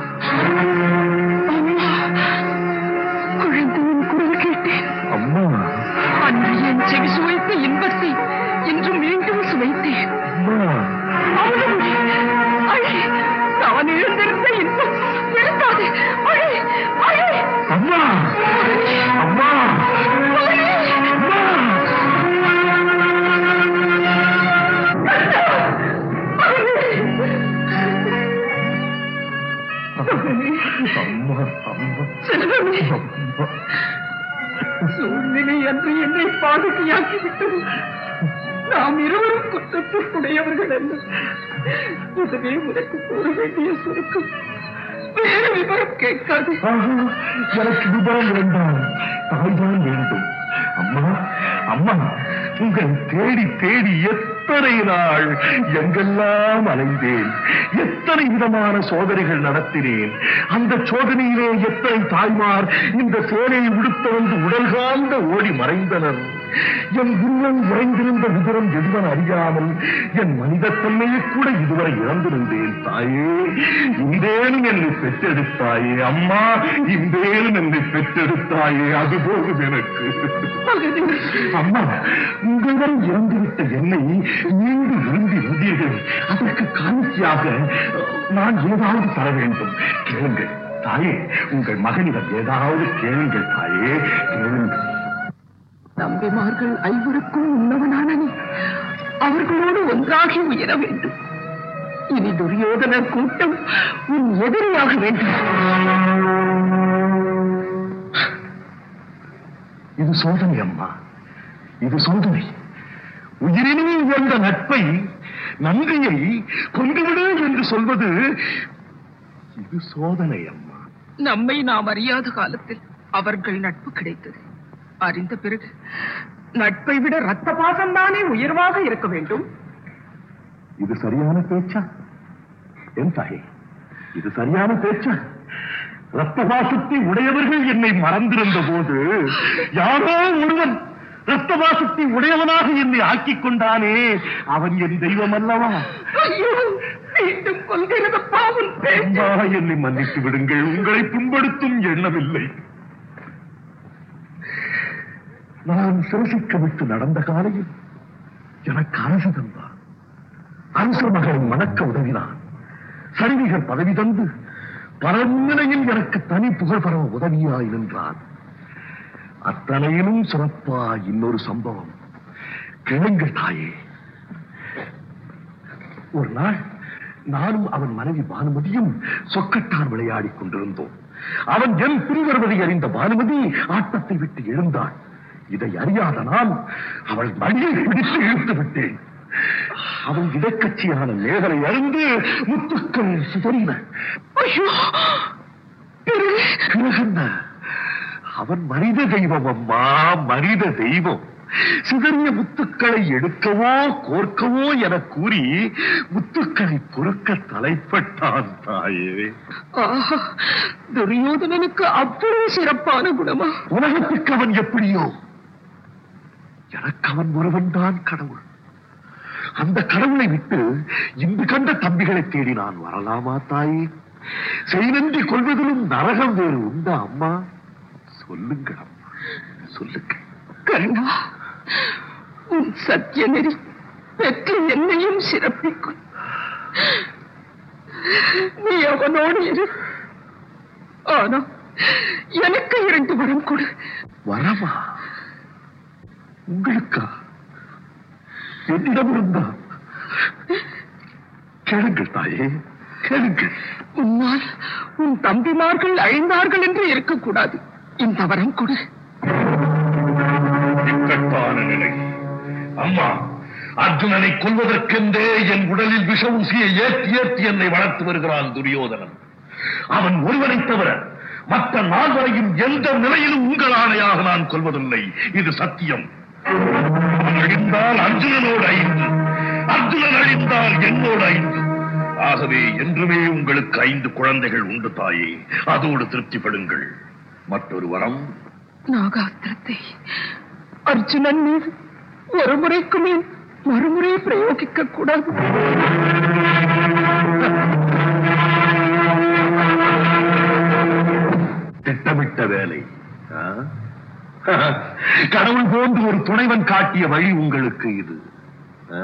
குழந்தையின் குரல் கேட்டேன் அம்மா அன்று என் செவி சுவைத்த இன்பத்தை இன்று மீண்டும் சுவைத்தேன் அம்மா அவ்வளவு அழி நான் இழந்திருந்த இன்பம் எழுத்தாது அழி அழி அம்மா அம்மா அம்மா அம்மா அம்மா செல்வமே அம்மா சூழ்நிலை அன்று என்னை பாதகியாக்கி விட்டது நாம் இருவரும் குற்றத்திற்குடையவர்கள் அல்ல இதுவே உனக்கு கூற வேண்டிய சுருக்கம் வேறு விவரம் கேட்காது ஆஹா, எனக்கு விபரம் வேண்டாம் தாய்தான் வேண்டும் அம்மா அம்மா உங்கள் தேடி தேடி எத்தனை நாள் எங்கெல்லாம் அலைந்தேன் எத்தனை விதமான சோதனைகள் நடத்தினேன் அந்த சோதனையிலே எத்தனை தாய்மார் இந்த சேலையை உடுத்த வந்து உடல் காந்த ஓடி மறைந்தனர் என் உள்ளம் உறைந்திருந்த விபரம் எதுவன் அறியாமல் என் மனிதத்தன்மையை கூட இதுவரை இழந்திருந்தேன் தாயே இந்தேனும் என்னை பெற்றெடுத்தாயே அம்மா இந்தேனும் என்னை பெற்றெடுத்தாயே அது போகும் எனக்கு அம்மா உங்களிடம் இறந்துவிட்ட என்னை மீண்டும் விரும்பி வந்தீர்கள் அதற்கு காணிக்கையாக நான் ஏதாவது தர வேண்டும் கேளுங்கள் தாயே உங்கள் மகனிடம் ஏதாவது கேளுங்கள் தாயே கேளுங்கள் தம்பிமார்கள் ஐவருக்கும் உன்னவனான நீ அவர்களோடு ஒன்றாகி உயர வேண்டும் இனி துரியோதன கூட்டம் உன் எதிரியாக வேண்டும் இது சோதனை அம்மா இது சோதனை உயிரினும் உயர்ந்த நட்பை நன்றியை கொண்டுவிடு என்று சொல்வது இது சோதனை அம்மா நம்மை நாம் அறியாத காலத்தில் அவர்கள் நட்பு கிடைத்தது அறிந்த பிறகு நட்பை விட ரத்த பாசம்தானே உயர்வாக இருக்க வேண்டும் இது சரியான பேச்சா என் தாயே இது சரியான பேச்சா ரத்தவாசத்தை உடையவர்கள் என்னை மறந்திருந்த போது யாரோ ஒருவன் ரத்தவாசத்தை உடையவனாக என்னை ஆக்கிக் கொண்டானே அவன் என் தெய்வம் அல்லவா ஐயோ மீண்டும் கொள்கிறது பாவம் பேச்சு அம்மா என்னை மன்னித்து விடுங்கள் உங்களை புண்படுத்தும் எண்ணமில்லை நான் சிரசிக்க விட்டு நடந்த காலையில் எனக்கு அரசு தந்தான் அரச மகன் மணக்க உதவினான் சரிவிகர் பதவி தந்து பரநிலையில் எனக்கு தனி புகழ் பரவ உதவியாய் நின்றான் அத்தனையிலும் சிறப்பா இன்னொரு சம்பவம் கேளுங்கள் தாயே ஒரு நாள் நானும் அவன் மனைவி பானுமதியும் சொக்கட்டான் விளையாடிக் கொண்டிருந்தோம் அவன் என் பிரிவருவதை அறிந்த பானுமதி ஆட்டத்தை விட்டு எழுந்தாள் இதை அறியாத நான் அவள் மடியை பிடித்து இழுத்து விட்டேன் அவன் இடக்கட்சியான மேகலை அறிந்து முத்துக்கள் சிதறின ஐயோ கிழகண்ண அவன் மனித தெய்வம் அம்மா மனித தெய்வம் சிதறிய முத்துக்களை எடுக்கவோ கோர்க்கவோ என கூறி முத்துக்களை பொறுக்க தலைப்பட்டான் தாயே ஆஹா துரியோதனனுக்கு அவ்வளவு சிறப்பான குணமா உலகத்துக்கு அவன் எப்படியோ எனக்கு அவன் ஒருவன் தான் கடவுள் அந்த கடவுளை விட்டு இன்று கண்ட தம்பிகளை தேடி நான் வரலாமா தாயே செய்நன்றி கொள்வதிலும் நரகம் வேறு உண்டா அம்மா சொல்லுங்கள் அம்மா சொல்லுங்கள் கண்ணா உன் சத்திய நெறி பெற்று என்னையும் சிறப்பிக்கும் நீ அவனோடு இரு ஆனா எனக்கு இரண்டு வரம் கொடு வரவா உங்களுக்கா என்னிடம் இருந்தா கேளுங்கள் தாயே கேளுங்கள் உன்னால் உன் தம்பிமார்கள் அழிந்தார்கள் என்று இருக்கக்கூடாது இந்த வரம் கொடு இக்கட்டான நிலை அம்மா அர்ஜுனனை கொல்வதற்கென்றே என் உடலில் விஷ ஊசியை ஏற்றி ஏற்றி என்னை வளர்த்து வருகிறான் துரியோதனன் அவன் ஒருவனை தவிர மற்ற நால்வரையும் எந்த நிலையிலும் உங்கள் ஆணையாக நான் கொல்வதில்லை இது சத்தியம் அவன் அழிந்தால் அர்ஜுனனோடு ஐந்து அர்ஜுனன் அழிந்தால் என்னோடு ஐந்து ஆகவே என்றுமே உங்களுக்கு ஐந்து குழந்தைகள் உண்டு தாயே அதோடு திருப்திப்படுங்கள் மற்றொரு வரம் நாகாஸ்திரத்தை அர்ஜுனன் மீது ஒரு முறைக்கு மேல் மறுமுறை பிரயோகிக்க கூடாது திட்டமிட்ட வேலை ஆ? கடவுள் போன்று ஒரு துணைவன் காட்டிய வழி உங்களுக்கு இது ஆ?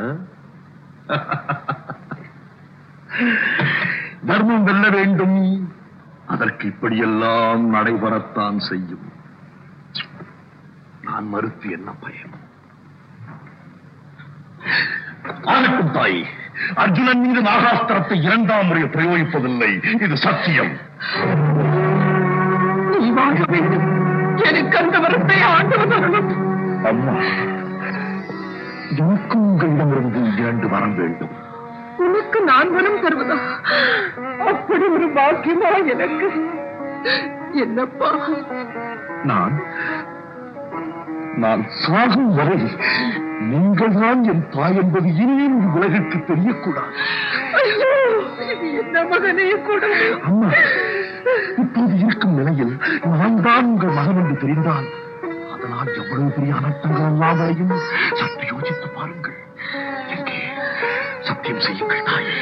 தர்மம் வெல்ல வேண்டும் அதற்கு இப்படியெல்லாம் நடைபெறத்தான் செய்யும் நான் மறுத்து என்ன பயன் ஆகட்டும் தாய் அர்ஜுனன் மீது நாகாஸ்திரத்தை இரண்டாம் முறை பிரயோகிப்பதில்லை இது சத்தியம் நீ வாழ வேண்டும் எனக்கு அந்த வரத்தை ஆண்டவன் அருளும் அம்மா எனக்கும் உங்களிடமிருந்து இரண்டு வரம் வேண்டும் உனக்கு நான் வரம் தருவதா அப்படி ஒரு பாக்கியமா எனக்கு என்னப்பா நான் நான் சாகும் வரை நீங்கள் தான் என் தாய் என்பது இனியும் இந்த உலகிற்கு தெரியக்கூடாது ஐயோ இது என்ன மகனே கூட அம்மா இப்போது இருக்கும் நிலையில் நான் தான் உங்கள் மகன் என்று தெரிந்தால் அதனால் எவ்வளவு பெரிய அனர்த்தங்கள் எல்லாம் விளையும் சற்று யோசித்து பாருங்கள் எங்கே சத்தியம் செய்யுங்கள் தாயே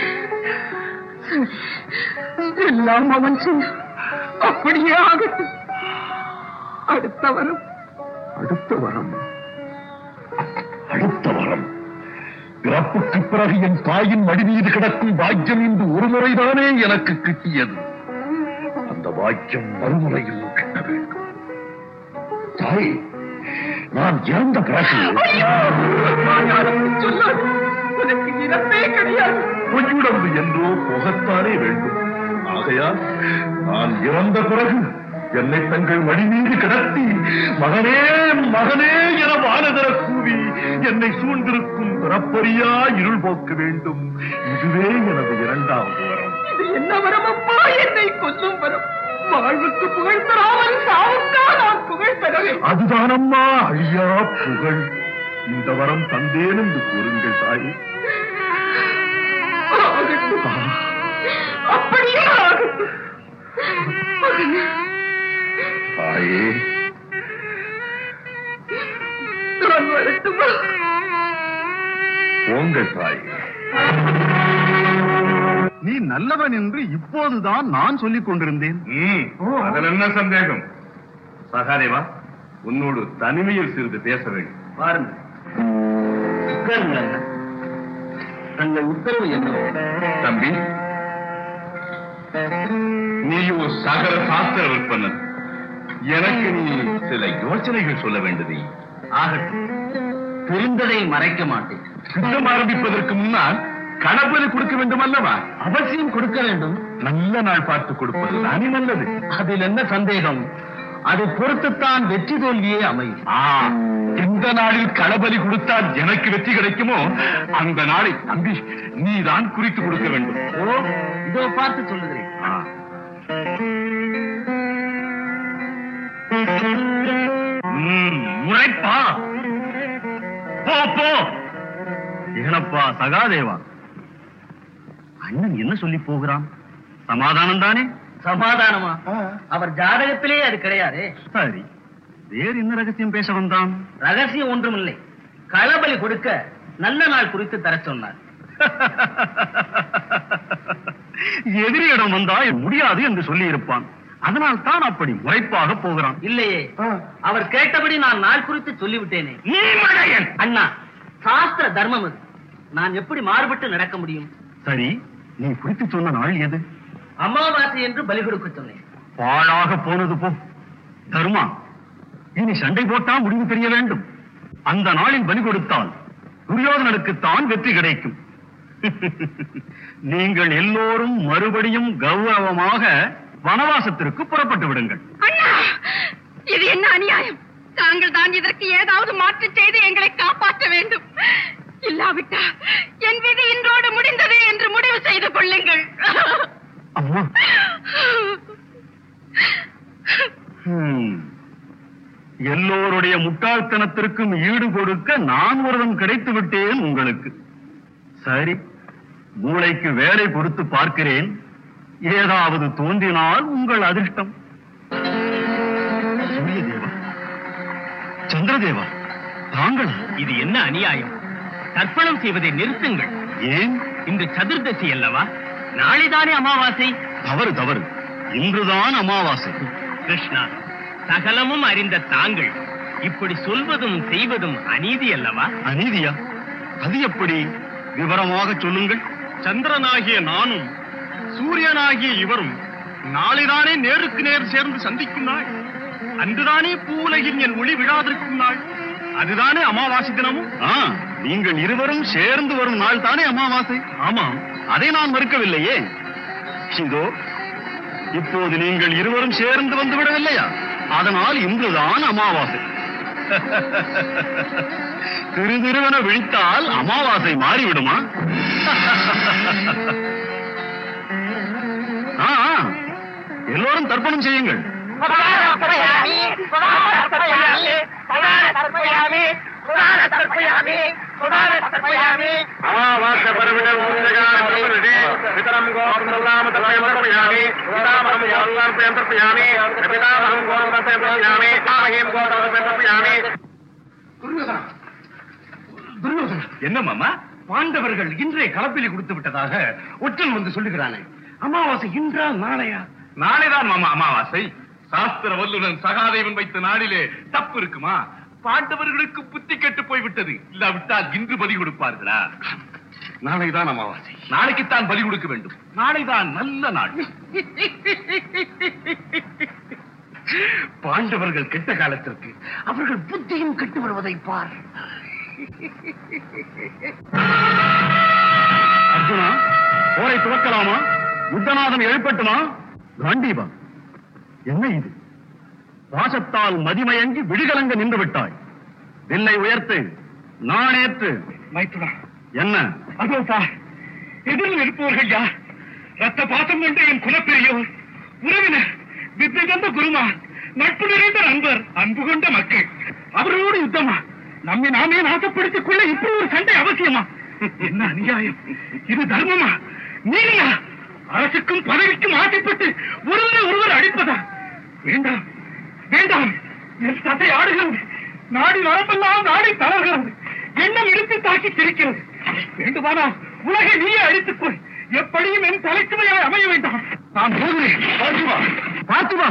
எல்லாம் அவன் சொன்ன அப்படியே ஆகட்டும் அடுத்த வரம் அடுத்த வரம் அடுத்த வரம் பிறப்புக்கு பிறகு என் தாயின் மடி மீது கிடக்கும் பாக்கியம் இன்று ஒரு முறைதானே எனக்கு கிட்டியது அந்த பாக்கியம் மறுமுறையில் கிட்ட வேண்டும் தாய் நான் இறந்த பிறகு யாருக்கும் சொல்லாது உனக்கு இறப்பே கிடையாது பொய்யுடம்பு என்றோ போகத்தானே வேண்டும் ஆகையால் நான் இறந்த பிறகு என்னை தங்கள் மடி மீது கிடத்தி மகனே மகனே என வானதர கூவி என்னை சூழ்ந்திருக்கும் பிறப்பறியா இருள் போக்க வேண்டும் இதுவே எனது இரண்டாவது வரம் இது என்ன வரம் அப்பா என்னை கொல்லும் வரும் வாழ்வுக்கு புகழ் தராமல் சாவுக்கா நான் புகழ் பெற வேண்டும் அதுதானம்மா ஐயா புகழ் இந்த வரம் தந்தேன் என்று கூறுங்கள் தாயே ஆகட்டும். அப்படியே ஆகட்டும் மகனே, தாயே நான் வரட்டுமா போங்கள் தாயே நீ நல்லவன் என்று இப்போதுதான் நான் சொல்லிக் கொண்டிருந்தேன் அதில் என்ன சந்தேகம் சகாதேவா உன்னோடு தனிமையில் சிறிது பேச வேண்டும் பாருங்கள் உட்காருங்கள் அண்ணா. தங்கள் உத்தரவு என்ன தம்பி நீ ஒரு சகல சாஸ்திர விற்பனர் எனக்கு நீ சில யோசனைகள் சொல்ல வேண்டியது ஆகட்டும் தெரிந்ததை மறைக்க மாட்டேன் யுத்தம் ஆரம்பிப்பதற்கு முன்னால் கணபதி கொடுக்க வேண்டும் அல்லவா அவசியம் கொடுக்க வேண்டும் நல்ல நாள் பார்த்து கொடுப்பது தானே நல்லது அதில் என்ன சந்தேகம் அதை பொறுத்துத்தான் வெற்றி தோல்வியே அமையும் ஆ, எந்த நாளில் களபலி கொடுத்தால் எனக்கு வெற்றி கிடைக்குமோ அந்த நாளை தம்பி நீதான் குறித்து கொடுக்க வேண்டும் ஓ இதோ பார்த்து சொல்லுகிறேன் ஆ. ம், முறைப்பா போ போ ஏனப்பா சகாதேவா அண்ணன் என்ன சொல்லி போகிறான் சமாதானம் தானே சமாதானமா அவர் ஜாதகத்திலே அது கிடையாது சரி வேறு என்ன ரகசியம் பேச வந்தான் ரகசியம் ஒன்றுமில்லை களபலி கொடுக்க நல்ல நாள் குறித்து தர சொன்னார் எதிரியிடம் வந்தால் முடியாது என்று சொல்லி இருப்பான் அதனால் தான் அப்படி முறைப்பாக போகிறான் இல்லையே அவர் கேட்டபடி நான் நாள் குறித்து சொல்லிவிட்டேனே நீ மடையன் அண்ணா சாஸ்திர தர்மம் அது நான் எப்படி மாறுபட்டு நடக்க முடியும் சரி நீ குறித்து சொன்ன நாள் எது அமாவாசை என்று பலி கொடுக்க சொன்னேன் பாழாக போனது போ தருமா இனி சண்டை போட்டா முடிவு தெரிய வேண்டும் அந்த நாளில் பலி கொடுத்தால் துரியோதனனுக்குத்தான் வெற்றி கிடைக்கும் நீங்கள் எல்லோரும் மறுபடியும் கௌரவமாக வனவாசத்திற்கு புறப்பட்டு விடுங்கள் அண்ணா இது என்ன அநியாயம் தாங்கள் தான் இதற்கு ஏதாவது மாற்று செய்து எங்களை காப்பாற்ற வேண்டும் இல்லாவிட்டால் என் விதி இன்றோடு முடிந்தது என்று முடிவு செய்து கொள்ளுங்கள் அம்மா ஹம். எல்லோருடைய முட்டாள்தனத்திற்கும் ஈடு கொடுக்க நான் ஒருவன் கிடைத்து விட்டேன் உங்களுக்கு சரி மூளைக்கு வேலை கொடுத்து பார்க்கிறேன் ஏதாவது தோன்றினால் உங்கள் அதிர்ஷ்டம் சூரியதேவா சந்திரதேவா தாங்கள் இது என்ன அநியாயம் தர்ப்பணம் செய்வதை நிறுத்துங்கள் ஏன் இன்று சதுர்தசி அல்லவா நாளைதானே அமாவாசை தவறு தவறு இன்றுதான் அமாவாசை கிருஷ்ணா சகலமும் அறிந்த தாங்கள் இப்படி சொல்வதும் செய்வதும் அநீதி அல்லவா அநீதியா அது எப்படி விவரமாக சொல்லுங்கள் சந்திரனாகிய நானும் சூரியனாகிய இவரும் நாளைதானே நேருக்கு நேர் சேர்ந்து சந்திக்கும் நாள் அன்றுதானே பூவுலகில் என் ஒளி விழாதிருக்கும் நாள் அதுதானே அமாவாசை தினமும் ஆ, நீங்கள் இருவரும் சேர்ந்து வரும் நாள் தானே அமாவாசை ஆமாம் அதை நான் மறுக்கவில்லையே இதோ இப்போது நீங்கள் இருவரும் சேர்ந்து வந்து விடவில்லையா அதனால் இன்றுதான் அமாவாசை திரு திருவென விழித்தால் அமாவாசை மாறிவிடுமா ஆ, ஆ, எல்லோரும் தர்ப்பணம் செய்யுங்கள் என்ன மாமா பாண்டவர்கள் இன்றே களப்பிலி கொடுத்து விட்டதாக ஒற்றன் வந்து சொல்லுகிறானே அமாவாசை இன்றா நாளையா நாளைதான் மாமா அமாவாசை சாஸ்திர வல்லுநன் சகாதேவன் வைத்த நாளிலே தப்பு இருக்குமா பாண்டவர்களுக்கு புத்தி கெட்டு போய்விட்டது இல்லாவிட்டால் இன்று பலி கொடுப்பார்களா நாளைதான் அமாவாசை நாளைக்குத்தான் பலி கொடுக்க வேண்டும் நாளைதான் நல்ல நாள் பாண்டவர்கள் கெட்ட காலத்திற்கு அவர்கள் புத்தியும் கெட்டு வருவதை பார் அர்ஜுனா போரை துவக்கலாமா யுத்தநாதம் எழுப்பட்டுமா காண்டீபா என்ன இது பாசத்தால் மதிமயங்கி விழிகலங்க நின்று விட்டாய் வில்லை உயர்த்து நாணேற்று மைத்துடா என்ன அதோ பார் எதிரில் இருப்பவர்கள் யார் ரத்த பாசம் கொண்ட என் குலப்பெரியோர் உறவினர் வித்தை தந்த குருமார் நட்பு நிறைந்த நண்பர் அன்பு கொண்ட மக்கள் அவர்களோடு யுத்தமா நம்மை நாமே நாசப்படுத்திக் கொள்ள இப்படி ஒரு சண்டை அவசியமா என்ன அநியாயம் இது தர்மமா நீதியா அரசுக்கும் பதவிக்கும் ஆசைப்பட்டு ஒருவரை ஒருவர் அடிப்பதா வேண்டாம் வேண்டாம் என் சட்டை ஆடுகிறது நாடி நரம்பெல்லாம் நாடி தளர்கிறது எண்ணம் இழுத்து தாக்கி சிரிக்கிறது வேண்டுமானா உலகை நீயே அழித்துக் கொள் எப்படியும் என் தலைச்சுமையாய் அமைய வேண்டாம் நான் போகிறேன் பார்த்து வா. பார்த்து வா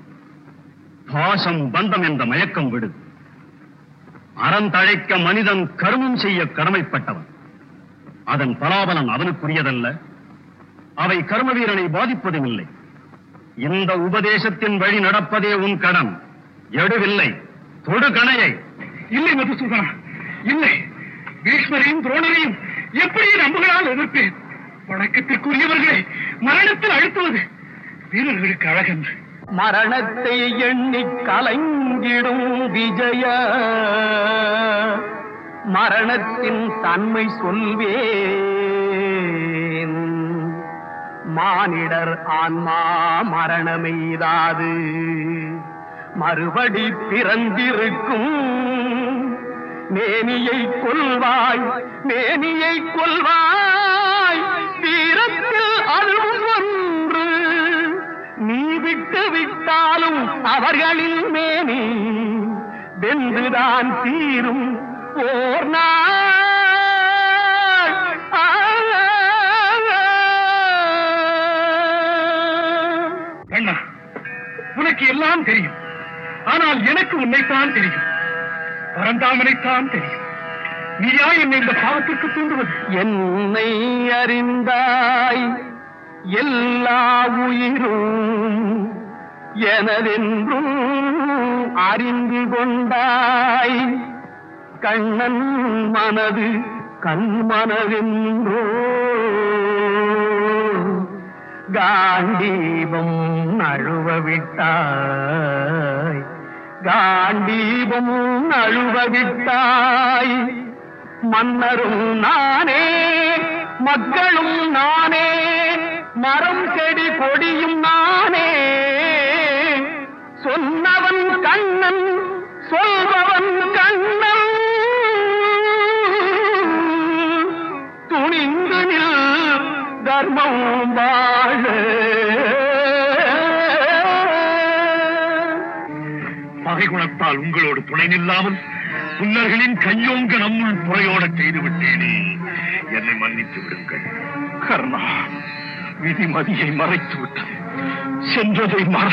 பாசம் பந்தம் என்ற மயக்கம் விடு அறம் தழைக்க மனிதன் கருமம் செய்ய கடமைப்பட்டவன் அதன் பலாபலன் அவனுக்குரியதல்ல அவை கர்ம வீரனை பாதிப்பதும் இல்லை இந்த உபதேசத்தின் வழி நடப்பதே உன் கடன் எடுவில்லை தொடு கணையை இல்லை மதுசூதனா இல்லை பீஷ்மரையும் துரோணரையும் எப்படி நம்புகளால் எதிர்ப்பேன் வணக்கத்திற்குரியவர்களை மரணத்தில் அழுத்துவது வீரர்களுக்கு அழகன்று மரணத்தை எண்ணி கலங்கிடும் விஜய மரணத்தின் தன்மை சொல்வேன் மானிடர் ஆன்மா மரணமெய்தாது மறுபடி பிறந்திருக்கும் மேனியை கொல்வாய் மேனியை கொல்வாய் வீரத்தில் அதுவும் ஒன்று நீ விட்டு விட்டாலும் அவர்களின் மேனி வென்றுதான் தீரும் ஓர் நாள் ஆ. கண்ணா உனக்கு எல்லாம் தெரியும் ஆனால் எனக்கு உன்னைத்தான் தெரியும் பரந்தாமனைத்தான் தெரியும் நீயா என்னை இந்த பாவத்திற்கு தூண்டுவது என்னை அறிந்தாய் எல்லா உயிரும் எனதென்றும் அறிந்து கொண்டாய் கண்ணன் மனது கண்மனதென்றோ காண்டீபம் நழுவ விட்டாய் காண்டீபம் நழுவ விட்டாய் மன்னரும் நானே மக்களும் நானே மரம் செடி கொடியும் நானே சொன்னவன் கண்ணன் சொல்பவன் கண்ணன் துணிந்து நில் தர்மம் வாழ பகை குணத்தால் உங்களோடு துணை நில்லாமல் புன்னர்களின் கையோங்க நம்முள் புறையோடச் செய்து விட்டேனே என்னை மன்னித்து விடுங்கள் கர்ணா விதி மதியை மறைத்து விட்டது சென்றதை மற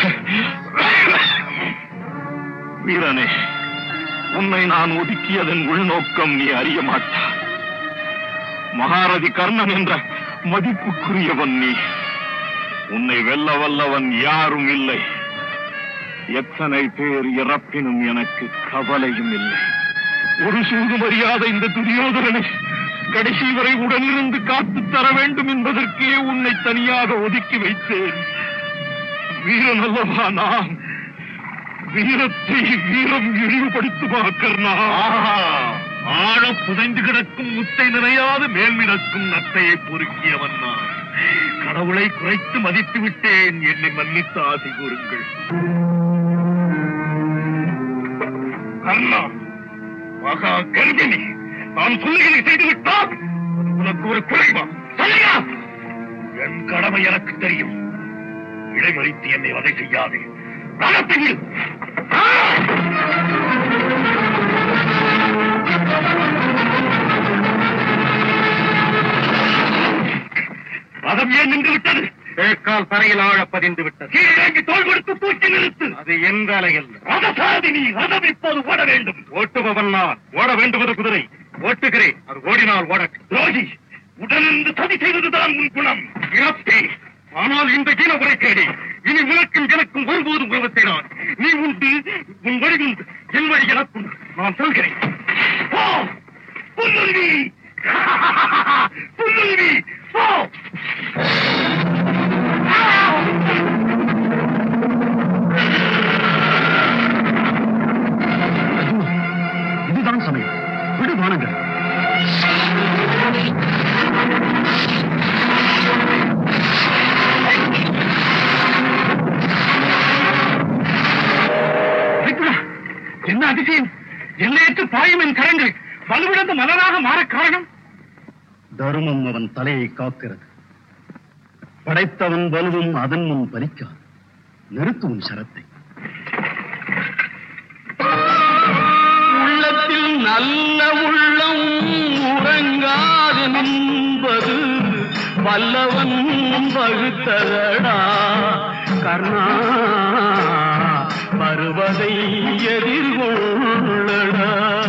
வீரனே உன்னை நான் ஒதுக்கியதன் உள்நோக்கம் நீ அறிய மாட்டாய் மகாரதி கர்ணன் என்ற மதிப்புக்குரியவன் நீ உன்னை வெல்ல வல்லவன் யாரும் இல்லை எத்தனை பேர் இறப்பினும் எனக்கு கவலையும் இல்லை ஒரு சூது மரியாத இந்த துரியோதரனை கடைசி வரை உடனிருந்து காத்து தர வேண்டும் என்பதற்கே உன்னை தனியாக ஒதுக்கி வைத்தேன் வீரன் அல்லவா நான் வீரத்தை வீரம் இழிவுபடுத்துமா கர்ணா ஆழ புதைந்து கிடக்கும் முத்தை நிறையாது மேல் மிதக்கும் நத்தையை பொறுக்கியவன் நான் கடவுளை குறைத்து மதித்து விட்டேன் என்னை மன்னித்து ஆசை கூறுங்கள் கர்ணா மகா கர்ப்பிணி நான் சொல்லுகளை செய்து விட்டால் அது உனக்கு ஒரு குறைவா சொல்லுங்க என் கடமை எனக்கு தெரியும் இடைமறித்து என்னை வதை செய்யாதே ரணத்தை விடு ஆ! ரதம் ஏன் நின்று விட்டது தேக்கால் தரையில் ஆழ பதிந்து விட்டது கீழே தோல் கொடுத்து தூக்கி நிறுத்து அது என் வேலையில் ரதசாதினி ரதம் இப்போது ஓட வேண்டும் ஓட்டுபவன் நான் ஓட வேண்டுவது குதிரை ஓட்டுகிறேன் அது ஓடினால் ஓடட்டும் துரோகி உடனிருந்து சதி செய்வதுதான் உன் குணம் இழப்பே ஆனால் இந்த கீழ உரைக்கேடி இனி உனக்கும் எனக்கும் ஒருபோதும் உறவத்தை நான் நீ உண்டு உன் வழி உண்டு என் வழி எனக்கும் நான் சொல்கிறேன் போ புல்லுருவி புல்லுருவி போ இதுதான் சமயம் விடு பானங்கள் ஆ என்ன அதிசயம் எல்லையற்று பாயும் என் கரங்கள் வலுவிழந்த மலராக மாற காரணம் தருமம் அவன் தலையை காக்கிறது படைத்தவன் வலுவும் அதன் முன் பலிக்காது நிறுத்தும் சரத்தை உள்ளத்தில் நல்ல உள்ளம் உறங்காது நின்பது வல்லவன் வகுத்ததடா கர்ணா வருவதை எதிர்கொள்ளடா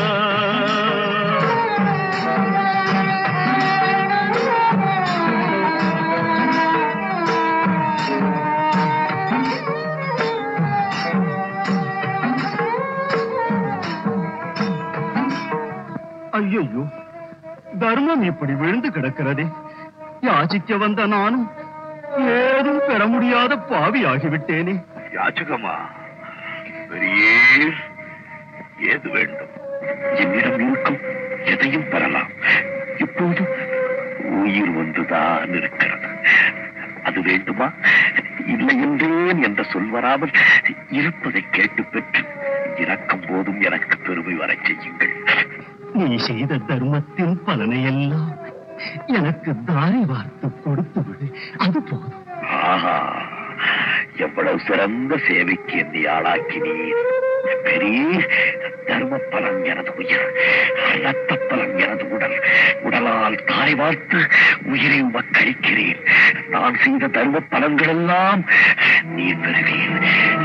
ஐயையோ தர்மம் இப்படி விழுந்து கிடக்கிறதே யாசிக்க வந்த நானும் ஏதும் பெற முடியாத பாவி ஆகிவிட்டேனே யாச்சகமா பெரியே ஏது வேண்டும் என்னிடம் இருக்கும் எதையும் பெறலாம் இப்போது உயிர் வந்துதான் இருக்கிறது அது வேண்டுமா இல்லை என்றேன் என்ற சொல் வராமல் இருப்பதை கேட்டு பெற்று இறக்கும் போதும் எனக்கு பெருமை வரச் செய்யுங்கள் நீ செய்த தர்மத்தின் பலனையெல்லாம் எனக்கு தாரை வார்த்து கொடுத்து விடு அது போதும் ஆஹா எவ்வளவு சிறந்த சேவைக்கு என்னை ஆளாக்கினீர் பெரிய தர்ம பலன் எனது உயிர் ரத்த பலன் எனது உடல் உடலால் தாரை வார்த்து உயிரை உமக்களிக்கிறேன் நான் செய்த தர்ம பலன்கள் எல்லாம் நீர் பெறுவீர்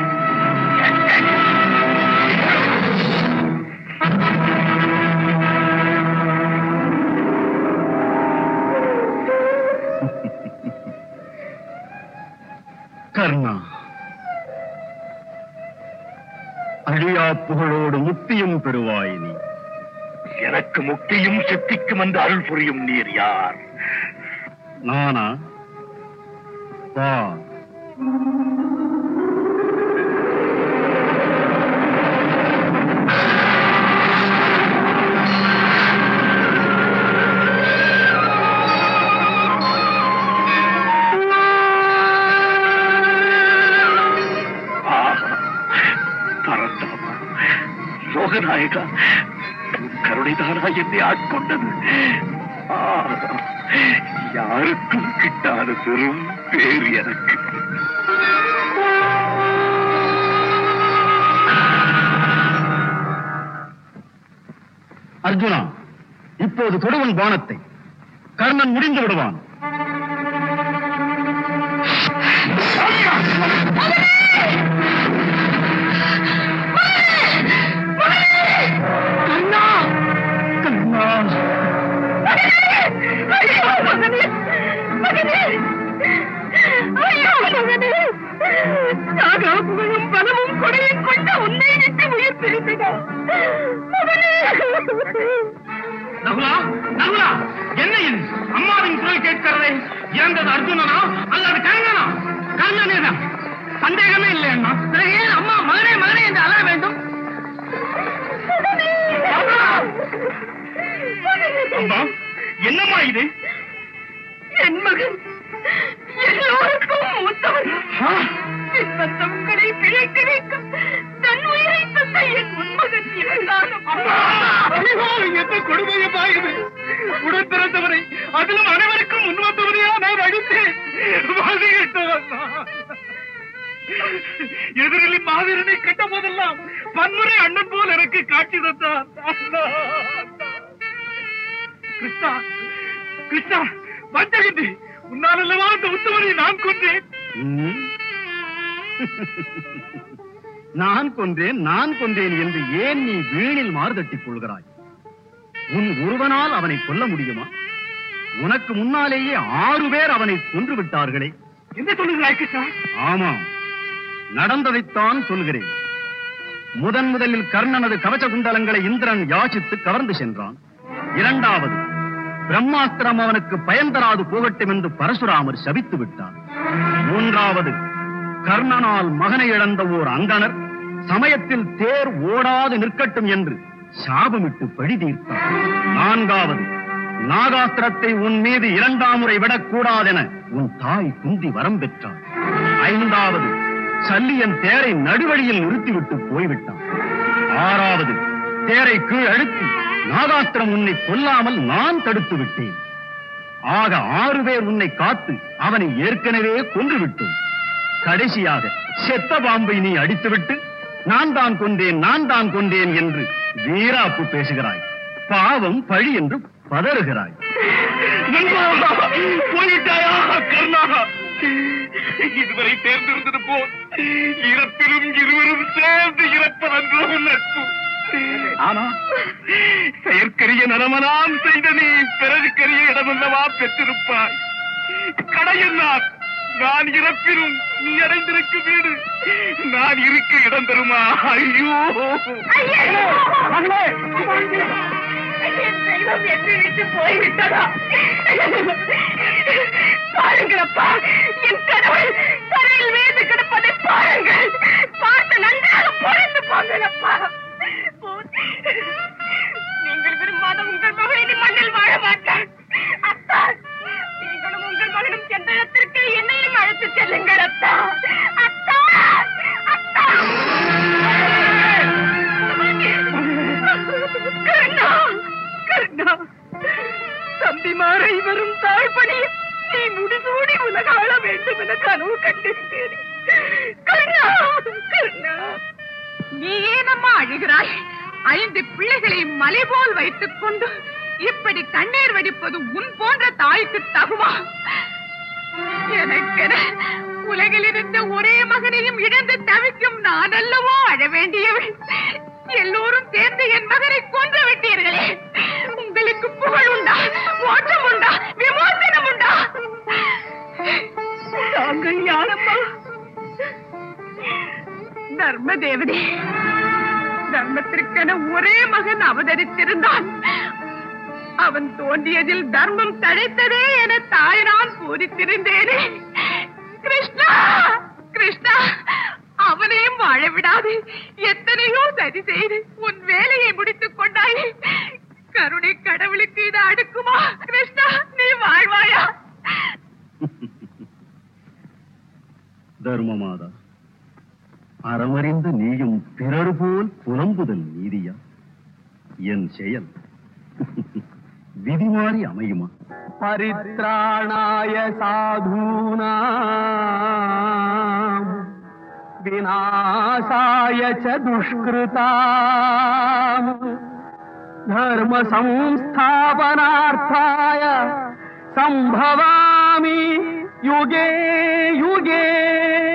கர்ணா அழியா புகழோடு முக்தியும் பெறுவாய் நீ எனக்கு முக்தியும் சித்திக்கும் என்று அருள் புரியும் நீர் யார் நானா வா ஆஹா, பரந்தாமா லோகநாயகா உன் கருணைதானா என்னை ஆட்கொண்டது ஆஹா, யாருக்கும் கிட்டாத பெரும் பேர் எனக்கு அர்ஜுனா இப்போது தொடுவன் பானத்தை கர்ணன் முடிந்து விடுவான் புகழும் பலமும் கொடையும் கொண்ட உன்னை விட்டு உயிர் பிரிந்ததா நகுலா நகுலா என்ன இது அம்மாவின் குரல் கேட்கிறதே இறந்தது அர்ஜுனனா அல்லது கர்ணனா கர்ணனே தான் சந்தேகமே இல்லை அண்ணா பிறகு ஏன் அம்மா மகனே மகனே என்று அழ வேண்டும் அம்மா என்னம்மா இது என் மகன் எல்லோருக்கும் மூத்தவன் இன்பத்தங்களை பிழைக்க வைக்க தன் உயிரை தந்த என் உன்மகன் இவன்தான் எந்த கொடுமையமா இது உடன் பிறந்தவரை அதிலும் அனைவருக்கும் முன்வந்தவரையா நான் அடித்தேன் வழிகிட்டவன் நான். எதிரில் மாவீரனை கட்ட போதெல்லாம் பன்முறை அண்ணன் போல் எனக்கு காட்சி தந்தான் அண்ணா, அண்ணா. கிருஷ்ணா கிருஷ்ணா வஞ்சகந்தி உன்னால் அல்லவா அந்த உத்தவரை நான் கொண்டேன் ம்? நான் கொன்றேன் நான் கொன்றேன் என்று ஏன் நீ வீணில் மாறுதட்டிக் கொள்கிறாய் உன் ஒருவனால் அவனை கொல்ல முடியுமா உனக்கு முன்னாலேயே ஆறு பேர் அவனை கொன்று விட்டார்களே என்ன சொல்லுகிறாய் கிருஷ்ணா ஆமாம் நடந்ததைத்தான் சொல்கிறேன் முதன் முதலில் கர்ணனது கவச குண்டலங்களை இந்திரன் யாசித்து கவர்ந்து சென்றான் இரண்டாவது பிரம்மாஸ்திரம் அவனுக்கு பயன் தராது போகட்டும் என்று பரசுராமர் சபித்து விட்டார் மூன்றாவது கர்ணனால் மகனை இழந்த ஓர் அந்தணர் சமயத்தில் தேர் ஓடாது நிற்கட்டும் என்று சாபமிட்டு பழி தீர்த்தார் நான்காவது நாகாஸ்திரத்தை உன் மீது இரண்டாம் முறை விடக்கூடாதென உன் தாய் குந்தி வரம் பெற்றார் ஐந்தாவது சல்லியன் தேரை நடுவழியில் நிறுத்திவிட்டு போய்விட்டான் ஆறாவது தேரை கீழ் அழுத்தி நாகாஸ்திரம் உன்னை கொல்லாமல் நான் தடுத்து விட்டேன் ஆக ஆறு பேர் உன்னை காத்து அவனை ஏற்கனவே கொன்று விட்டோம் கடைசியாக செத்த பாம்பை நீ அடித்துவிட்டு நான் தான் கொண்டேன் நான் தான் கொண்டேன் என்று வீராப்பு பேசுகிறாய் பாவம் பழி என்று பதறுகிறாய் போயிட்டாயா கர்ணா இதுவரை தேர்ந்திருந்தது போல் இறப்பிலும் இருவரும் சேர்ந்து இறப்பதன்றோ நட்பு ஆனா செயற்கரிய நலமனாம் செய்த நீ பிறருக்கரிய இடமல்லவா பெற்றிருப்பாய் கடையன்னார் நான் இறப்பினும் நீ அடைந்திருக்கும் வீடு நான் இருக்க இடம் தருமா ஐயோ என் தெய்வம் என்னை விட்டு போய்விட்டதா பாருங்களப்பா என் கடவுள் தரையில் வீழ்ந்து கிடப்பதை பாருங்கள் பார்த்து நன்றாக பொறந்து போங்களப்பா நீங்கள் விரும்பாத உங்கள் மகள் இனி மண்ணில் வாழ மாட்டான் அத்தா நீங்களும் உங்கள் மகனும் சென்ற இடத்திற்கு என்னையும் அழைத்து செல்லுங்கள் அத்தா அத்தா அத்தா கருணா கருணா தம்பிமாரை வரும் தாழ்படி நீ முடிசூடி உலகாள வேண்டும் என கனவு கண்டிருந்தேன் கருணா கருணா நீ ஏனம்மா அழுகிறாய் ஐந்து பிள்ளைகளை மலை போல் வைத்துக் கொண்டு இப்படி கண்ணீர் வடிப்பது உன் போன்ற தாய்க்கு தகுமா எனக்கென உலகில் இருந்த ஒரே மகனையும் இழந்து தவிக்கும் நான் அல்லவோ அழ வேண்டியவள் எல்லோரும் சேர்ந்து என் மகனை கொன்று விட்டீர்களே உங்களுக்கு புகழ் உண்டா மோட்சம் உண்டா விமோசனம் உண்டா தாங்கள் யாரம்மா தர்ம தேவதே தர்மத்திற்கென ஒரே மகன் அவதரித்திருந்தான் அவன் தோன்றியதில் தர்மம் தழைத்ததே என தாய் நான் பூரித்திருந்தேனே கிருஷ்ணா கிருஷ்ணா அவனையும் வாழ விடாது எத்தனையோ சரி செய்து உன் வேலையை முடித்துக் கொண்டாயே கருணை கடவுளுக்கு இது அடுக்குமா கிருஷ்ணா நீ வாழ்வாயா தர்மமாதா அறமறிந்து நீயும் பிறர் போல் புலம்புதல் நீதியா என் செயல் விதிமாறி அமையுமா परित्राणाय साधूनाम् विनाशाय च दुष्कृताम् धर्म संस्थापनार्थाय सम्भवामि युगे युगे